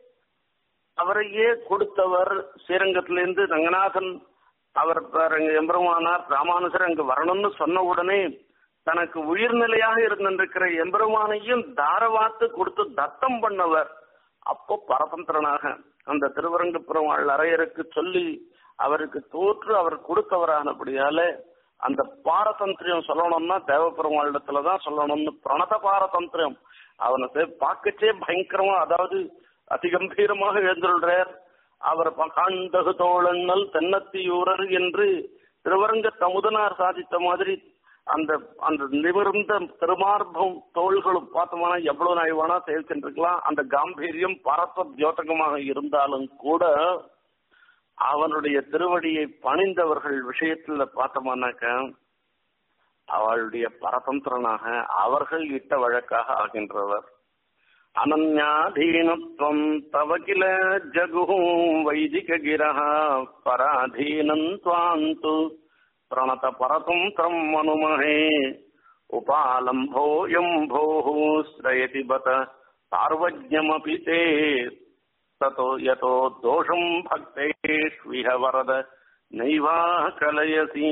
அவரையே கொடுத்தவர் ஸ்ரீரங்கத்திலிருந்து ரங்கநாதன் அவர் எம்பெருமானார் ராமானுசர் அங்கு வரணும்னு சொன்ன உடனே தனக்கு உயிர்நிலையாக இருந்திருக்கிற எம்பெருமானையும் தாரவாத்து கொடுத்து தத்தம் பண்ணவர் அப்போ பரதந்திரனாக அந்த திருவரங்கப்புறம் அரையருக்கு சொல்லி அவருக்கு தோற்று அவர் கொடுத்தவரானபடியால அந்த பாரதந்திரியம் சொல்லணும்னா தேவப்பெருமாளிடத்துல தான் சொல்லணும்னு பிரணத பாரதந்திரம் அவனை பார்க்கச்சே பயங்கரமா அதாவது அதிகம்பீரமாக எழுந்துள்ளார் அவர் காண்டகு தோழன்னல் தென்னத்தியூரர் என்று திருவரங்க தமுதனார் சாதித்த மாதிரி அந்த அந்த நிமிர்ந்த திருமார்பம் தோள்களும் பார்த்தோம்னா எவ்வளவு நாய் வேணா செயல்கின்றிருக்கலாம் அந்த காம்பீரியம் பரத்வ தியோதகமாக இருந்தாலும் கூட அவனுடைய திருவடியை பணிந்தவர்கள் விஷயத்துல பார்த்தோம்னாக்க அவளுடைய பரதந்திரனாக அவர்கள் இட்ட வழக்காக ஆகின்றவர் अनन्याधीनत्वम् तव किल जगुः वैदिकगिरः पराधीनम् त्वाम् तु प्रणतपरतन्त्रम् मनुमहे उपालम्भोऽयम् भोः श्रयति बत सार्वज्ञमपि ते ततो यतो दोषम् भक्तेष्विह वरद நெய்வா கலையசி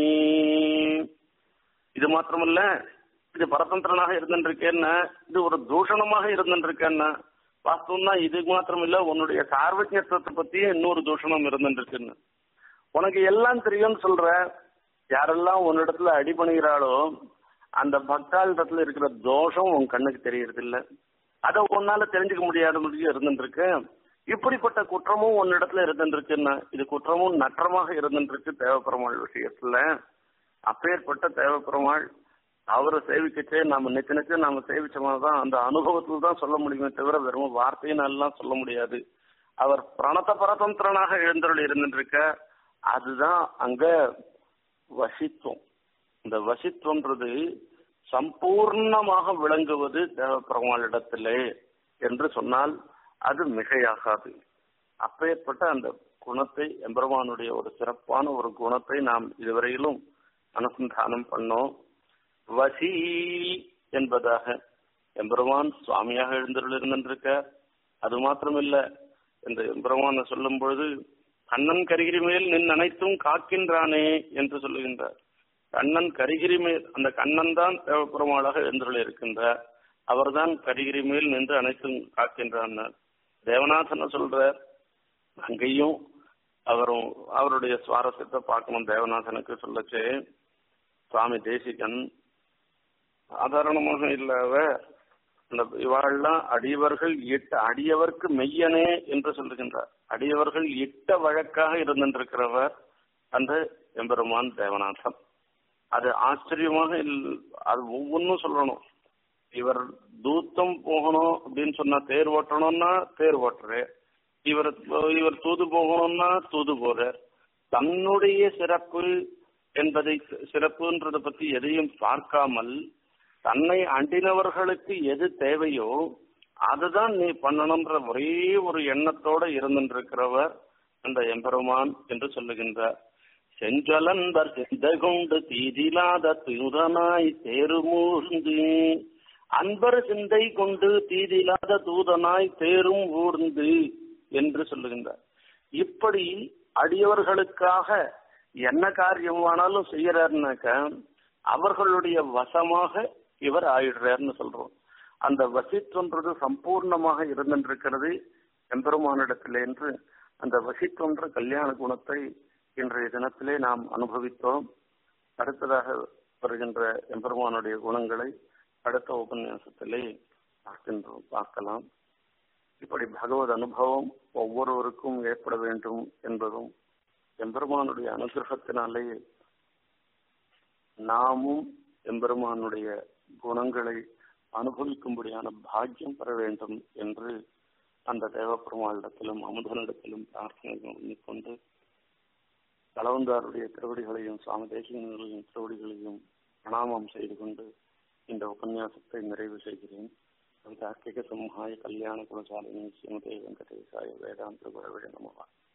இது மாத்திரமல்ல இது பரதந்திரனாக இருந்துருக்கேன்னா இது ஒரு தூஷணமாக இருந்துருக்கேன்னா வாஸ்தவம்னா இது மாத்திரம் இல்ல உன்னுடைய சார்வஜ்யத்துவத்தை பத்தி இன்னொரு தூஷணம் இருந்துருக்குன்னு உனக்கு எல்லாம் தெரியும்னு சொல்ற யாரெல்லாம் உன்னிடத்துல அடிபணிகிறாளோ அந்த பக்தாளிடத்துல இருக்கிற தோஷம் உன் கண்ணுக்கு தெரியறது இல்ல அதை உன்னால தெரிஞ்சுக்க முடியாத முடியும் இருந்துருக்கு இப்படிப்பட்ட குற்றமும் உன்னிடத்துல இருந்துருக்குன்னா இது குற்றமும் நற்றமாக இருந்துருக்கு தேவப்பெருமாள் விஷயத்துல அப்பேற்பட்ட தேவப்பெருமாள் அவரை சேவிக்கச்சே நாம நிச்சய நிச்சயம் நாம சேவிச்சோம்தான் அந்த அனுபவத்துல தான் சொல்ல முடியுமே தவிர வெறும் வார்த்தையினெல்லாம் சொல்ல முடியாது அவர் பிரணத பரதந்திரனாக எழுந்தருள் இருந்துருக்க அதுதான் அங்க வசித்துவம் இந்த வசித்துவன்றது சம்பூர்ணமாக விளங்குவது தேவப்பெருமாளிடத்திலே என்று சொன்னால் அது மிகையாகாது அப்பேற்பட்ட அந்த குணத்தை எம்பெருமானுடைய ஒரு சிறப்பான ஒரு குணத்தை நாம் இதுவரையிலும் அனுசந்தானம் பண்ணோம் வசி என்பதாக எம்பெருமான் சுவாமியாக எழுந்தருள் இருந்திருக்க அது மாத்திரமில்ல இந்த எம்பெருமான சொல்லும் பொழுது கண்ணன் கரிகிரி மேல் நின் அனைத்தும் காக்கின்றானே என்று சொல்லுகின்றார் கண்ணன் கரிகிரி மேல் அந்த கண்ணன் தான் தேவப்பெருமாளாக எழுந்தருள் இருக்கின்றார் அவர்தான் கரிகிரி மேல் நின்று அனைத்தும் காக்கின்றான் தேவநாதனை சொல்ற அங்கேயும் அவரும் அவருடைய சுவாரஸ்யத்தை பார்க்கணும் தேவநாதனுக்கு சொல்லச்சு சுவாமி தேசிகன் சாதாரணமாக இல்லாத அந்த இவாள்லாம் அடியவர்கள் இட்ட அடியவர்க்கு மெய்யனே என்று சொல்லுகின்றார் அடியவர்கள் இட்ட வழக்காக இருந்திருக்கிறவர் அந்த எம்பெருமான் தேவநாதன் அது ஆச்சரியமாக அது ஒவ்வொன்றும் சொல்லணும் இவர் தூத்தம் போகணும் அப்படின்னு சொன்னா தேர் ஓட்டணும்னா தேர் ஓட்டுற இவர் இவர் தூது போகணும்னா தூது போற தன்னுடைய சிறப்பு என்பதை சிறப்புன்றத பத்தி எதையும் பார்க்காமல் தன்னை அண்டினவர்களுக்கு எது தேவையோ அதுதான் நீ பண்ணணும்ன்ற ஒரே ஒரு எண்ணத்தோட இருந்திருக்கிறவர் அந்த எம்பெருமான் என்று சொல்லுகின்றார் செஞ்சலன்பர் செந்தகுண்டு தீதிலாத தூதனாய் தேருமூர்ந்து அன்பர் சிந்தை கொண்டு தீதிலாத தூதனாய் தேரும் ஊர்ந்து என்று சொல்லுகின்றார் இப்படி அடியவர்களுக்காக என்ன காரியமானாலும் செய்யறாருனாக்க அவர்களுடைய வசமாக இவர் ஆயிடுறாருன்னு சொல்றோம் அந்த வசித்துவன்றது சம்பூர்ணமாக இருந்திருக்கிறது எம்பெருமானிடத்திலே என்று அந்த வசித்துவன்ற கல்யாண குணத்தை இன்றைய தினத்திலே நாம் அனுபவித்தோம் அடுத்ததாக வருகின்ற எம்பெருமானுடைய குணங்களை அடுத்த உபன்யாசத்திலே பார்க்கின்றோம் பார்க்கலாம் இப்படி பகவத் அனுபவம் ஒவ்வொருவருக்கும் ஏற்பட வேண்டும் என்பதும் எம்பெருமானுடைய அனுகிரகத்தினாலே நாமும் எம்பெருமானுடைய குணங்களை அனுபவிக்கும்படியான பாக்கியம் பெற வேண்டும் என்று அந்த தேவப்பெருமாளிடத்திலும் அமுதனிடத்திலும் பிரார்த்தனை பண்ணிக்கொண்டு தலவந்தாருடைய திருவடிகளையும் சுவாமி தேசிகங்களையும் திருவடிகளையும் பிரணாமம் செய்து கொண்டு இந்த உபன்யாசத்தை நிறைவு செய்கிறேன் தார்க்கிக சம்ஹாய கல்யாண குணசாலினி ஸ்ரீமதே வெங்கடேசாய வேதாந்த குரவே நமவா